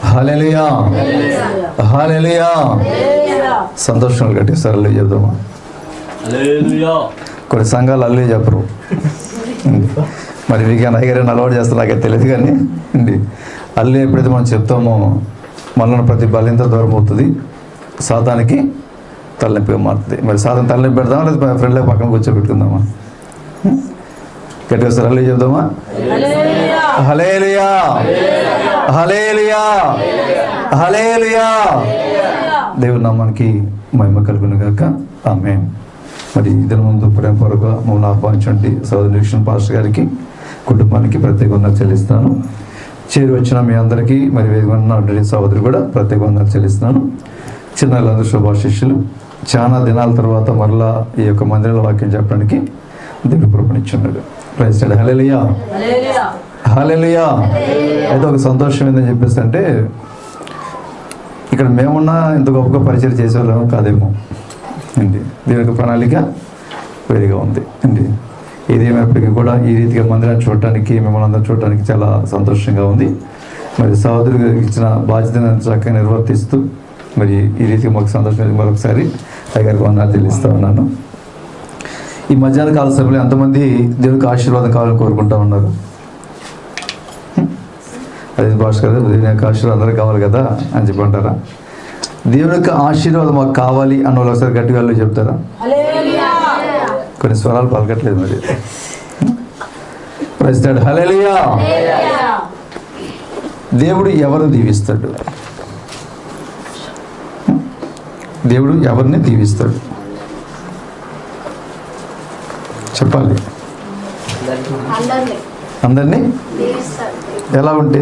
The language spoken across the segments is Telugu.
హల్లెలూయా హల్లెలూయా సంతోషం గట్టి సరళి చెప్దామా హల్లెలూయా కొన్ని సంఘాలు అల్లి చెప్పరు ఉంది. మరి వీకెండ్ అయ్యారని అలవాటు చేస్తారు నాకే తెలియదు కానీ ఉంది అల్లి ఎప్పుడైతే మనం చెప్తామో మళ్ళీ ప్రతి బలింత దూరం అవుతుంది సాతానికి తలనొప్పిగా మారుతుంది మరి సాతాన్ తలనొప్పి పెడదామా లేదా ఫ్రెండ్లే పక్కన కూర్చోబెట్టుకుందామా గట్టిగా సార్ అల్లి చెప్దామా హలేలుయా హలేలుయా హలేలుయా దేవుని నామానికి మహిమ కలుగును గాక ఆమె మరి ఇద్దరి ముందు ప్రేమపూర్వక మమ్మల్ని ఆహ్వానించండి సోదరు నిరీక్షణ పాస్టర్ గారికి కుటుంబానికి ప్రత్యేక వందలు చెల్లిస్తాను చేరి వచ్చిన మీ అందరికీ మరి వేదిక సహోదరు కూడా ప్రత్యేక వందలు చెల్లిస్తున్నాను చిన్నలందరూ శుభాశిష్యులు చాలా దినాల తర్వాత మరలా ఈ యొక్క మందిరంలో వాక్యం చెప్పడానికి దేవుడు కృపణిచ్చున్నాడు ప్రైజ్ హలేలియా హాలెలుయా అయితే ఒక సంతోషం ఏందని చెప్పేసి అంటే ఇక్కడ మేమున్నా ఇంత గొప్పగా పరిచయం చేసేవాళ్ళం కాదేమో అండి దీని యొక్క ప్రణాళిక వేరుగా ఉంది అండి ఏదేమైనప్పటికీ కూడా ఈ రీతిగా మందిరాన్ని చూడటానికి మిమ్మల్ని అందరం చూడటానికి చాలా సంతోషంగా ఉంది మరి సహోదరు గారికి ఇచ్చిన బాధ్యతను చక్కగా నిర్వర్తిస్తూ మరి ఈ రీతిగా మాకు సంతోషం మరొకసారి అయ్యగారికి వందనాలు చెల్లిస్తూ ఉన్నాను ఈ మధ్యాహ్న కాల సమయంలో ఎంతమంది దేవునికి ఆశీర్వాదం కావాలని కోరుకుంటా ఉన్నారు అది భాష కదా దేవుని యొక్క ఆశీర్వాదం అందరికీ కావాలి కదా అని చెప్పి అంటారా దేవుని యొక్క ఆశీర్వాదం మాకు కావాలి అన్న వాళ్ళు ఒకసారి గట్టిగా వాళ్ళు చెప్తారా కొన్ని స్వరాలు పలకట్లేదు మరి ప్రస్తుతాడు హలేలియా దేవుడు ఎవరిని దీవిస్తాడు దేవుడు ఎవరిని దీవిస్తాడు చెప్పాలి అందరినీ అందరినీ దీవిస్తాడు ఎలా ఉంటే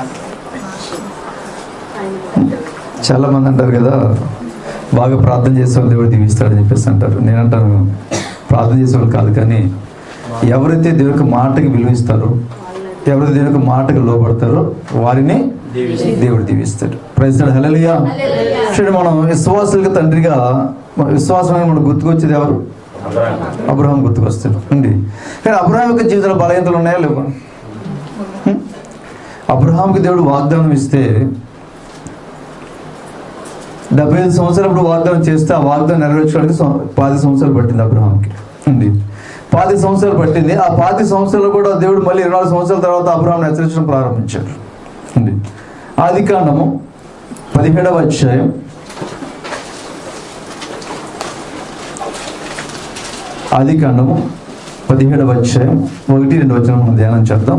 చాలా మంది అంటారు కదా బాగా ప్రార్థన చేసే వాళ్ళు దేవుడు దీవిస్తాడని చెప్పేసి అంటారు నేను అంటాను ప్రార్థన చేసేవాళ్ళు కాదు కానీ ఎవరైతే దేవునికి మాటకి విలువ ఇస్తారో ఎవరైతే దేవునికి మాటకి లోపడతారో వారిని దేవుడు దీవిస్తాడు ప్రయత్నాడు హెలలియా చూడండి మనం విశ్వాసులకు తండ్రిగా మన విశ్వాసమైన మనకు గుర్తుకొచ్చేది ఎవరు అబ్రహాం గుర్తుకొస్తాడు అండి కానీ అబ్రహాం యొక్క జీవితంలో బలహీనతలు ఉన్నాయా లేవా హ్మ్? అబ్రహాంకి దేవుడు వాగ్దానం ఇస్తే డెబ్బై ఐదు సంవత్సరాలు ఇప్పుడు వాగ్దానం చేస్తే ఆ వాగ్దానం నెరవేర్చడానికి సం- పాతి సంవత్సరాలు పట్టింది అబ్రహాంకి ఉంది పాతి సంవత్సరాలు పట్టింది ఆ పాతి సంవత్సరాలు కూడా దేవుడు మళ్ళీ ఇరవై నాలుగు సంవత్సరాల తర్వాత అబ్రహాం హెచ్చరించడం ప్రారంభించాడు ఉంది ఆది కాండము పదిహేడవ అధ్యాయం ఆది కాండము పదిహేడవ అధ్యాయం ఒకటి రెండు వచ్చిన మనం ధ్యానం చేద్దాం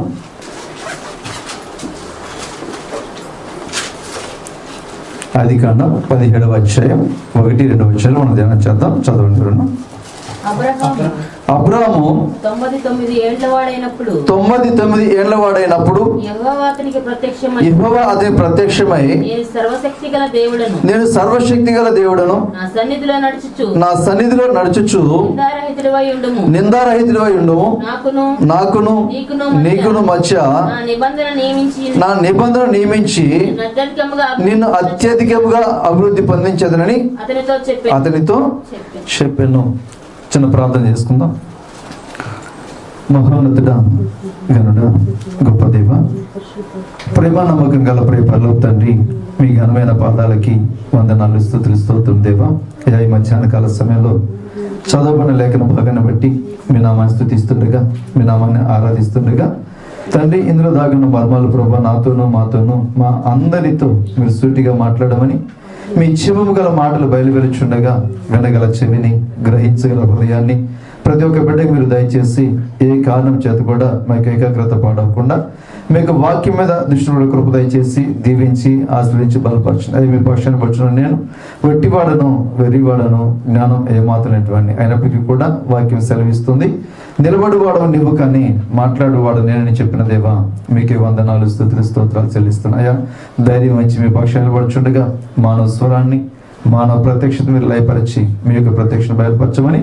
ఆది కాండం పదిహేడవ అధ్యాయం ఒకటి రెండు వచ్చాలు మనం ధ్యానం చేద్దాం చదవండి రెండు అబ్రహాము అబ్రాము తొంభై తొమ్మిది ఏళ్ల వాడైనప్పుడు తొమ్మిది తొమ్మిది ఏళ్ల వాడైనప్పుడు యెహోవా అతనికి ప్రత్యక్షమై యెహోవా అతని ప్రత్యక్షమై నేను సర్వశక్తి గల దేవుడను నేను సర్వశక్తి గల దేవుడను నా సన్నిధిలో నడుచుచు నా సన్నిధిలో నడుచుచు నిందారహితుడివై ఉండుము నిందారహితుడై ఉండుము నాకును నాకును నీకును నీకును మధ్య నా నిబంధన నియమించి నా నిబంధన నియమించి నిన్ను అత్యధికముగా నిన్ను అత్యధికముగా అభివృద్ధి పొందించదనని అతనితో చెప్పి అతనితో చెప్పి చెప్పాను చిన్న ప్రార్థన చేసుకుందాం మహోన్నతుడా గనుడ గొప్ప దేవ ప్రేమ నమ్మకం గల ప్రియ పరలోక తండ్రి మీ ఘనమైన పాదాలకి వందనాలు స్థుతులు స్తోత్రం దేవా ఇలా ఈ మధ్యాహ్న కాల సమయంలో చదవబడిన లేఖన భాగాన్ని బట్టి మీ నామాన్ని స్థుతిస్తుండగా మీ నామాన్ని ఆరాధిస్తుండగా తండ్రి ఇందులో దాగిన మర్మాలు ప్రభా నాతోనూ మాతోనూ మా అందరితో మీరు సూటిగా మాట్లాడమని మీ చివము గల మాటలు బయలువెలుచుండగా వినగల చెవిని గ్రహించగల హృదయాన్ని ప్రతి ఒక్క బిడ్డకి మీరు దయచేసి ఏ కారణం చేత కూడా మాకు ఏకాగ్రత పాడవకుండా మీకు వాక్యం మీద దృష్టి కృప దయచేసి దీవించి ఆశ్రయించి బలపరచండి అది మీ పక్షాన్ని పరచును నేను వెట్టివాడను వెర్రివాడను జ్ఞానం ఏమాత్రమైనటువంటి అయినప్పటికీ కూడా వాక్యం సెలవిస్తుంది నిలబడివాడవు నీవు కానీ మాట్లాడువాడు నేనని చెప్పిన దేవా మీకే వందనాలు స్థుతులు స్తోత్రాలు చెల్లిస్తున్నాయా ధైర్యం వచ్చి మీ పక్షాన్ని పడుచుండగా మానవ స్వరాన్ని మానవ ప్రత్యక్షత మీరు లయపరిచి మీ యొక్క ప్రత్యక్షను బయలుపరచమని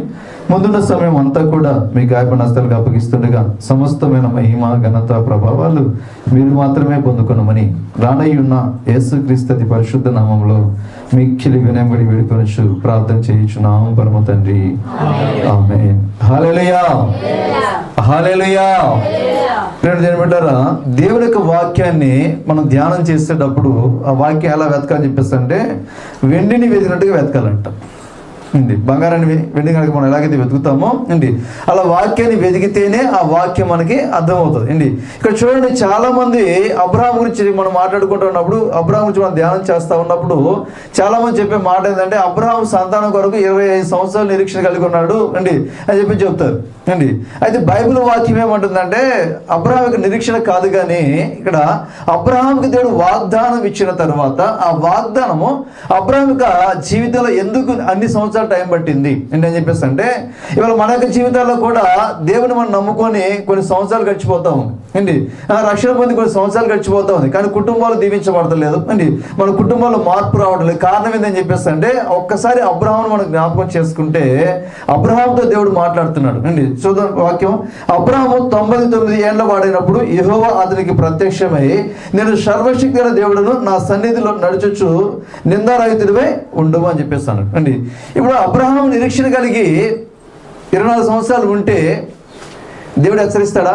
ముందున్న సమయం అంతా కూడా మీ గాయపడిన హస్తాలకు అప్పగిస్తుండగా సమస్తమైన మహిమ ఘనత ప్రభావాలు మీరు మాత్రమే పొందుకొనమని రానయ్యున్న యేసుక్రీస్తు అతి పరిశుద్ధ నామంలో మిక్కిలి వినయబడి వేడుకొనచ్చు ప్రార్థన చేయించున్నాము పరమ తండ్రి ఆమేన్ హల్లెలూయా హల్లెలూయా ఫ్రెండ్స్ ఏమంటారా దేవుని యొక్క వాక్యాన్ని మనం ధ్యానం చేసేటప్పుడు ఆ వాక్యం ఎలా వెతకాలని చెప్పేసి అంటే వెండిని వెతికినట్టుగా వెతకాలంట ఉంది బంగారాన్ని వె- వెండి కనుక మనం ఎలాగైతే వెతుకుతామో అండి అలా వాక్యాన్ని వెతికితేనే ఆ వాక్యం మనకి అర్థమవుతుంది అండి ఇక్కడ చూడండి చాలా మంది అబ్రాహం గురించి మనం మాట్లాడుకుంటున్నప్పుడు అబ్రాహం గురించి మనం ధ్యానం చేస్తా ఉన్నప్పుడు చాలా మంది చెప్పే మాట ఏంటంటే అబ్రాహం సంతానం కొరకు ఇరవై ఐదు సంవత్సరాలు నిరీక్షణ కలిగి ఉన్నాడు అండి అని చెప్పి చెప్తారు అండి అయితే బైబిల్ వాక్యం ఏమంటుందంటే అబ్రహాం యొక్క నిరీక్షణ కాదు కానీ ఇక్కడ అబ్రహాంకి దేవుడు వాగ్దానం ఇచ్చిన తర్వాత ఆ వాగ్దానము అబ్రహాం యొక్క జీవితంలో ఎందుకు అన్ని సంవత్సరాలు టైం పట్టింది ఏంటని చెప్పేసి అంటే ఇవాళ మన యొక్క జీవితాల్లో కూడా దేవుని మనం నమ్ముకొని కొన్ని సంవత్సరాలు గడిచిపోతా ఉంది అండి ఆ రక్షణ పొంది కొన్ని సంవత్సరాలు గడిచిపోతా ఉంది కానీ కుటుంబాలు దీవించబడతలేదు అండి మన కుటుంబాల్లో మార్పు రావడం లేదు కారణం ఏంటని చెప్పేసి అంటే ఒక్కసారి అబ్రహాం మనం జ్ఞాపకం చేసుకుంటే అబ్రహాంతో దేవుడు మాట్లాడుతున్నాడు అండి చూద్దాం వాక్యం అబ్రహాము తొంభై తొమ్మిది ఏళ్ల వాడైనప్పుడు యెహోవా అతనికి ప్రత్యక్షమై నేను సర్వశక్తి గల దేవుడును నా సన్నిధిలో నడుచుచు నిందారహితుడివై ఉండవు అని చెప్పేస్తాను అండి ఇప్పుడు అబ్రహాం నిరీక్షణ కలిగి ఇరవై నాలుగు సంవత్సరాలు ఉంటే దేవుడు హెచ్చరిస్తాడా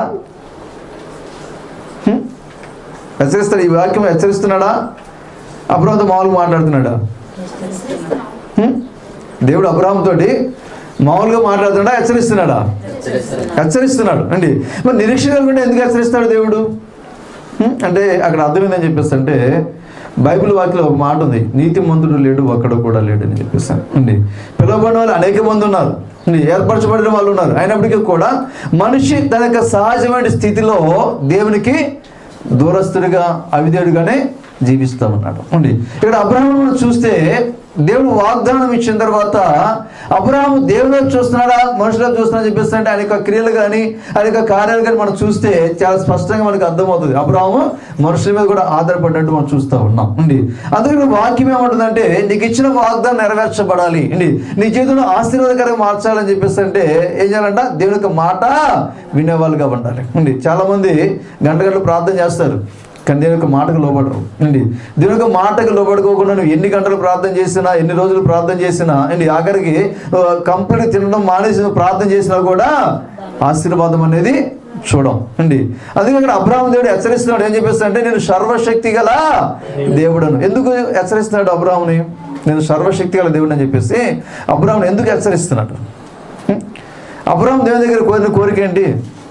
హ్మ్? హెచ్చరిస్తాడు ఈ వాక్యం హెచ్చరిస్తున్నాడా అబ్రహాంతో మామూలుగా మాట్లాడుతున్నాడా హ్మ్? దేవుడు అబ్రహాం తోటి మామూలుగా మాట్లాడుతున్నాడా హెచ్చరిస్తున్నాడా హెచ్చరిస్తున్నాడు అండి మరి నిరీక్షణ కలుగుంటే ఎందుకు హెచ్చరిస్తాడు దేవుడు హ్మ్? అంటే అక్కడ అర్థం ఏందని చెప్పేసి అంటే బైబిల్ వాక్యలో ఒక మాట ఉంది నీతి మంతుడు లేడు ఒక్కడు కూడా లేడు అని చెప్పేస్తాను అండి పిలువబడిన వాళ్ళు అనేక మంది ఉన్నారు అండి ఏర్పరచబడిన వాళ్ళు ఉన్నారు అయినప్పటికీ కూడా మనిషి తన యొక్క సహజమైన స్థితిలో దేవునికి దూరస్తుడిగా అవిధేయుడిగానే జీవిస్తూ ఉన్నాడు అండి ఇక్కడ అబ్రహాం మనం చూస్తే దేవుడు వాగ్దానం ఇచ్చిన తర్వాత అబ్రహాము దేవుడు చూస్తున్నాడా మనుషులు చూస్తున్నాడా చెప్పేసి అంటే ఆయన యొక్క క్రియలు కానీ ఆయన యొక్క కార్యాలు కానీ మనం చూస్తే చాలా స్పష్టంగా మనకు అర్థమవుతుంది అబ్రహాము మనుషుల మీద కూడా ఆధారపడినట్టు మనం చూస్తూ ఉన్నాం అండి అందుకే ఇక్కడ వాక్యం ఏమంటుందంటే నీకు ఇచ్చిన వాగ్దానం నెరవేర్చబడాలి అండి నీ జీవితంలో ఆశీర్వాదకరంగా మార్చాలని చెప్పేసి అంటే ఏం చేయాలంట దేవుని యొక్క మాట వినేవాళ్ళుగా ఉండాలి అండి చాలా మంది గంట గంటలు ప్రార్థన చేస్తారు కానీ దేవుని యొక్క మాటకు లోబడరు అండి దేవుని యొక్క మాటకు లోబడుకోకుండా నువ్వు ఎన్ని గంటలు ప్రార్థన చేసినా ఎన్ని రోజులు ప్రార్థన చేసినా అండి ఆఖరికి కంప్లీట్ తినడం మానేసి నువ్వు ప్రార్థన చేసినా కూడా ఆశీర్వాదం అనేది చూడం అండి అందుకే ఇక్కడ అబ్రాహం దేవుడు హెచ్చరిస్తున్నాడు ఏం చెప్పేస్తా అంటే నేను సర్వశక్తి గల దేవుడను ఎందుకు హెచ్చరిస్తున్నాడు అబ్రాహ్ని నేను సర్వశక్తి గల దేవుడు అని చెప్పేసి అబ్రాహ్ని ఎందుకు హెచ్చరిస్తున్నాడు హ్మ్? అబ్రాహం దేవుని దగ్గర కోరిన కోరిక ఏంటి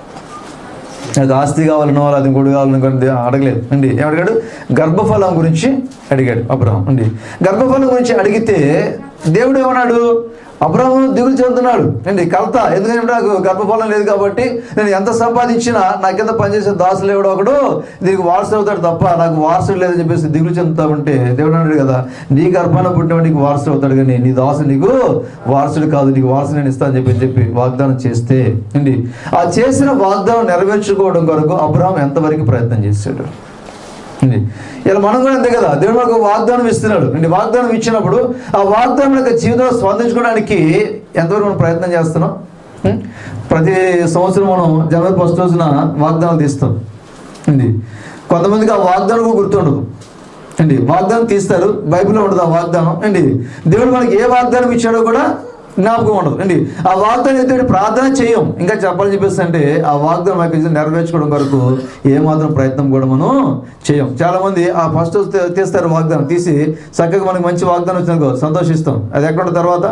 నాకు ఆస్తి కావాలనో అది ఇంకోటి కావాలనో ఇంకోటి అడగలేదు అండి ఏమడిగాడు గర్భఫలం గురించి అడిగాడు అబ్రహం అండి గర్భఫలం గురించి అడిగితే దేవుడు ఏమన్నాడు అబ్రహం దిగులు చెందుతున్నాడు అండి కలత ఎందుకంటే నాకు గర్భఫలం లేదు కాబట్టి నేను ఎంత సంపాదించినా నా కింద పనిచేసే దాసులు ఎవడో ఒకడు దీనికి వారసుడు అవుతాడు తప్ప నాకు వారసుడు లేదని చెప్పేసి దిగులు చెందుతా ఉంటే దేవుడు అన్నాడు కదా నీ గర్భాన పుట్టినవాడు నీకు వారసుడు అవుతాడు కానీ నీ దాసు నీకు వారసుడు కాదు నీకు వారసుడు నేను ఇస్తాను చెప్పి చెప్పి వాగ్దానం చేస్తే అండి ఆ చేసిన వాగ్దానం నెరవేర్చుకోవడం కొరకు అబ్రహం ఎంతవరకు ప్రయత్నం చేశాడు అండి ఇలా మనం కూడా అంతే కదా దేవుడు మనకు వాగ్దానం ఇస్తున్నాడు అండి వాగ్దానం ఇచ్చినప్పుడు ఆ వాగ్దానం యొక్క జీవితంలో స్పందించుకోవడానికి ఎంతవరకు మనం ప్రయత్నం చేస్తున్నాం ఉం? ప్రతి సంవత్సరం మనం జనవరి ఫస్ట్ రోజున వాగ్దానాలు తీస్తాం అండి కొంతమందికి ఆ వాగ్దానం కూడా గుర్తుండదు అండి వాగ్దానం తీస్తారు బైబిల్లో ఉండదు ఆ వాగ్దానం అండి దేవుడు మనకి ఏ వాగ్దానం ఇచ్చాడో కూడా జ్ఞాపకం ఉండదు అండి ఆ వాగ్దానం అయితే ప్రార్థన చేయం ఇంకా చెప్పాలని చెప్పేసి అంటే ఆ వాగ్దానం మనకి నెరవేర్చుకోవడం కొరకు ఏమాత్రం ప్రయత్నం కూడా మనం చేయం చాలా మంది ఆ ఫస్ట్ తీస్తారు వాగ్దానం తీసి చక్కగా మనకి మంచి వాగ్దానం వచ్చిందనుకో సంతోషిస్తాం అది ఎక్కడ ఉంటుంది తర్వాత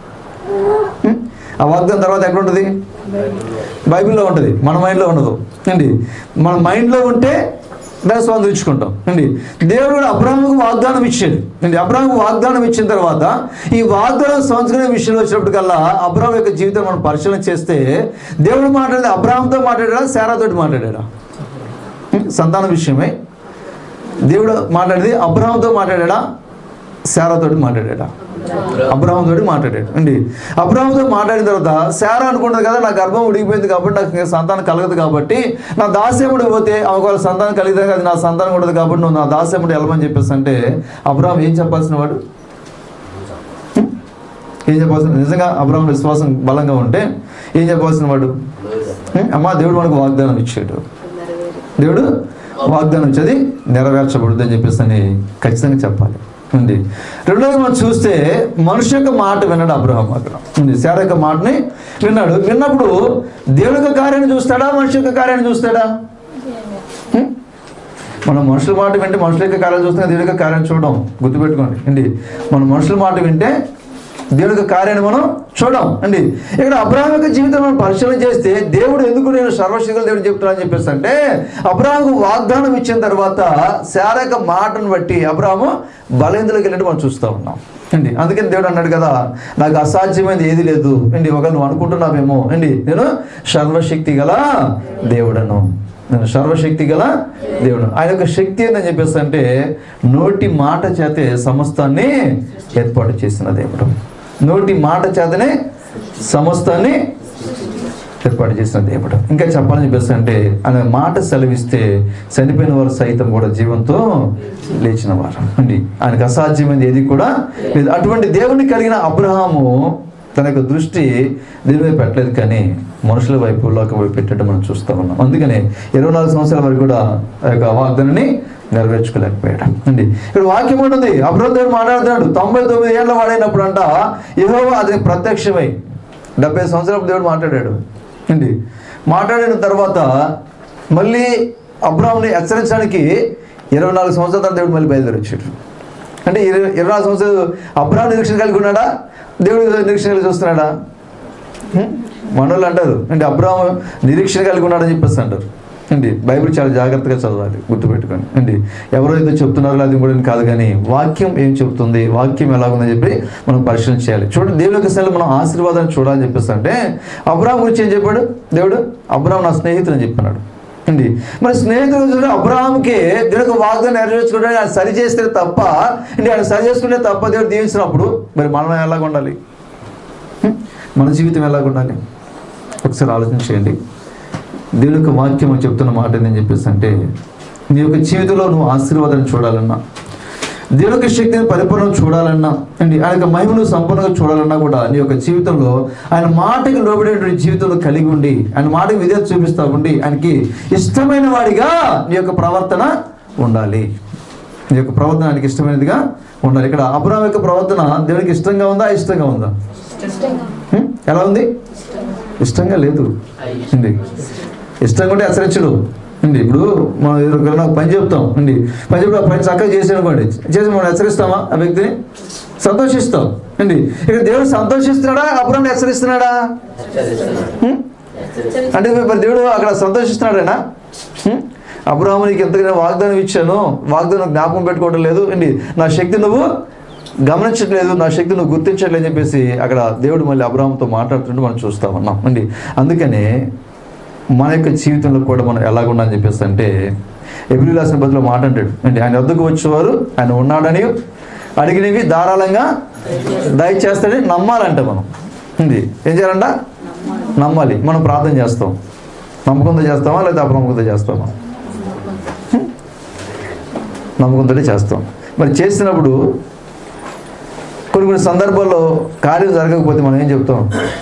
ఉం? ఆ వాగ్దానం తర్వాత ఎక్కడ ఉంటుంది బైబిల్లో ఉంటుంది మన మైండ్లో ఉండదు అండి మన మైండ్లో ఉంటే దాన్ని స్పందించుకుంటాం అండి దేవుడు కూడా అబ్రాహ్మకు వాగ్దానం ఇచ్చాడు అండి అబ్రాహ్మకు వాగ్దానం ఇచ్చిన తర్వాత ఈ వాగ్దానం సంస్కరణ విషయంలో వచ్చినప్పటికల్లా అబ్రాహం యొక్క జీవితం మనం పరిశీలన చేస్తే దేవుడు మాట్లాడేది అబ్రాహంతో మాట్లాడాడా శారాతోటి మాట్లాడాడా ఉం? సంతాన విషయమై దేవుడు మాట్లాడేది అబ్రాహంతో మాట్లాడాడా శారాతోటి మాట్లాడాడా అబ్రాహం తోటి మాట్లాడాడు అండి అబ్రాహంతో మాట్లాడిన తర్వాత శారా అనుకుంటుంది కదా నా గర్భం ఉడిగిపోయింది కాబట్టి నాకు ఇంకా సంతానం కలగదు కాబట్టి నా దాస్యముడు పోతే ఒకవేళ సంతానం కలిగితే అది నా సంతానం ఉండదు కాబట్టి నువ్వు నా దాస్యముడు వెళ్ళమని చెప్పేసి అంటే అబ్రాహం ఏం చెప్పాల్సిన వాడు హ్మ్? ఏం చెప్పాల్సిన నిజంగా అబ్రాహం విశ్వాసం బలంగా ఉంటే ఏం చెప్పాల్సిన వాడు ఏ? అమ్మా దేవుడు మనకు వాగ్దానం ఇచ్చాడు దేవుడు వాగ్దానం ఇచ్చేది నెరవేర్చబడుద్ది అని చెప్పేసి అని ఖచ్చితంగా చెప్పాలి ఉంది రెండోది మనం చూస్తే మనుషు యొక్క మాట విన్నాడు అబ్రహం అక్కడ ఉంది శార యొక్క మాటని విన్నాడు విన్నప్పుడు దేవుడి యొక్క కార్యాన్ని చూస్తాడా మనిషి యొక్క కార్యాన్ని చూస్తాడా హ్మ్? మనం మనుషుల మాట వింటే మనుషుల యొక్క కార్యాలు చూస్తే దేవుడి యొక్క కార్యాన్ని చూడడం గుర్తుపెట్టుకోండి అండి మనం మనుషుల మాట వింటే దేవుడి యొక్క కార్యాన్ని మనం చూడం అండి ఇక్కడ అబ్రాహం యొక్క జీవితం మనం పరిశీలన చేస్తే దేవుడు ఎందుకు నేను సర్వశక్తుల దేవుడు చెప్తున్నా అని చెప్పేసి అంటే అబ్రాహంకు వాగ్దానం ఇచ్చిన తర్వాత శార యొక్క మాటను బట్టి అబ్రాహము బలహీనతలకు వెళ్ళినట్టు మనం చూస్తూ ఉన్నాం అండి అందుకని దేవుడు అన్నాడు కదా నాకు అసాధ్యమైనది ఏది లేదు అండి ఒక నువ్వు అనుకుంటున్నావేమో అండి నేను సర్వశక్తి గల దేవుడను నేను సర్వశక్తి గల దేవుడు ఆయన యొక్క శక్తి ఏందని చెప్పేసి అంటే నోటి మాట చేతే సమస్తాన్ని ఏర్పాటు చేసిన దేవుడు నోటి మాట చేతనే సమస్తాన్ని ఏర్పాటు చేసిన దేవుడు ఇంకా చెప్పాలని చెప్పేసి అంటే ఆయన మాట సెలవిస్తే చనిపోయిన వారు సైతం కూడా జీవంతో లేచిన వారు అండి ఆయనకు అసాధ్యమైనది ఏది కూడా లేదు అటువంటి దేవుని కలిగిన అబ్రహాము తన యొక్క దృష్టి దీని మీద పెట్టలేదు కానీ మనుషుల వైపు లోకం వైపు పెట్టడం మనం చూస్తూ ఉన్నాం అందుకనే ఇరవై నాలుగు సంవత్సరాల వరకు కూడా ఆ యొక్క వాగ్దానాన్ని నెరవేర్చుకోలేకపోయాడు అండి ఇక్కడ వాక్యం ఉంటుంది అబ్రహం దేవుడు మాట్లాడుతున్నాడు తొంభై తొమ్మిది ఏళ్ళ వాడైనప్పుడు అంట ఏహో అది ప్రత్యక్షమై డెబ్బై సంవత్సరాల దేవుడు మాట్లాడాడు అండి మాట్లాడిన తర్వాత మళ్ళీ అబ్రాహ్ని హెచ్చరించడానికి ఇరవై నాలుగు సంవత్సరాల తర్వాత దేవుడు మళ్ళీ బయలుదేరి వచ్చాడు అంటే ఇరవై ఇరవై నాలుగు సంవత్సరాలు అబ్రాహ్మ నిరీక్షణ కలిగి ఉన్నాడా దేవుడు నిరీక్షణ కలిగి చూస్తున్నాడా హ్మ్? మనోళ్ళు అంటారు అంటే అబ్రాహ్మ నిరీక్షణ కలిగి ఉన్నాడని చెప్పేసి అంటారు అండి బైబిల్ చాలా జాగ్రత్తగా చదవాలి గుర్తుపెట్టుకొని అండి ఎవరైతే చెప్తున్నారో అది కూడా కాదు కానీ వాక్యం ఏం చెప్తుంది వాక్యం ఎలాగుందని చెప్పి మనం పరిశీలన చేయాలి చూడండి దేవుని యొక్క సెలవు మనం ఆశీర్వాదాన్ని చూడాలని చెప్పేసి అంటే అబ్రాహం గురించి ఏం చెప్పాడు దేవుడు అబ్రాహం నా స్నేహితుడు అని చెప్పినాడు అండి మరి స్నేహితుడు చూడండి అబ్రాహాంకి దేవుడికి వాగ్దానం నెరవేర్చుకుంటే ఆయన సరి చేస్తే తప్ప అంటే ఆయన సరి చేసుకుంటే తప్ప దేవుడు దీవించినప్పుడు మరి మనం ఎలాగ ఉండాలి హ్మ్? మన జీవితం ఎలాగ ఉండాలి ఒకసారి ఆలోచన చేయండి దేవుని యొక్క వాక్యం అని చెప్తున్న మాట ఏంటని చెప్పేసి అంటే నీ యొక్క జీవితంలో నువ్వు ఆశీర్వాదాన్ని చూడాలన్నా దేవుని యొక్క శక్తిని పరిపూర్ణం చూడాలన్నా అండి ఆయన యొక్క మహిమను సంపూర్ణంగా చూడాలన్నా కూడా నీ యొక్క జీవితంలో ఆయన మాటకి లోబడేటువంటి జీవితంలో కలిగి ఉండి ఆయన మాటకి విధేయత చూపిస్తా ఉండి ఆయనకి ఇష్టమైన వాడిగా నీ యొక్క ప్రవర్తన ఉండాలి నీ యొక్క ప్రవర్తన ఆయనకి ఇష్టమైనదిగా ఉండాలి ఇక్కడ అబ్రాహం యొక్క ప్రవర్తన దేవునికి ఇష్టంగా ఉందా ఇష్టంగా ఉందా హ్మ్? ఎలా ఉంది ఇష్టంగా లేదు అండి ఇష్టంగా ఉంటే హెచ్చరించడు అండి ఇప్పుడు మనం ఎవరికైనా ఒక పని చెప్తాం అండి పని చెప్పి ఆ పని చక్కగా చేసి అనుకోండి చేసి మనం హెచ్చరిస్తామా ఆ వ్యక్తిని సంతోషిస్తాం అండి ఇక్కడ దేవుడు సంతోషిస్తున్నాడా అబ్రాహం హెచ్చరిస్తున్నాడా హ్మ్? అంటే మరి దేవుడు అక్కడ సంతోషిస్తున్నాడేనా హ్మ్? అబ్రాహ్ము నీకు ఎంతగా వాగ్దానం ఇచ్చాను వాగ్దానం జ్ఞాపకం పెట్టుకోవడం లేదు అండి నా శక్తి నువ్వు గమనించట్లేదు నా శక్తి నువ్వు గుర్తించట్లేదు అని చెప్పేసి అక్కడ దేవుడు మళ్ళీ అబ్రాహంతో మాట్లాడుతుంటే మనం చూస్తా ఉన్నాం అండి అందుకనే మన యొక్క జీవితంలో కూడా మనం ఎలాగుండాలని చెప్పేసి అంటే ఎబ్రి రాసిన బదులు మాట అంటాడు అంటే ఆయన వద్దకు వచ్చేవారు ఆయన ఉన్నాడని అడిగినవి ధారాళంగా దయచేస్తాడని నమ్మాలంట మనం ఉంది ఏం చేయాలంట నమ్మాలి మనం ప్రార్థన చేస్తాం నమ్మకంతో చేస్తామా లేదా అప్రమకంతో చేస్తామా హ్మ్? నమ్మకంతో చేస్తాం మరి చేసినప్పుడు కొన్ని కొన్ని సందర్భాల్లో కార్యం జరగకపోతే మనం ఏం చెప్తాం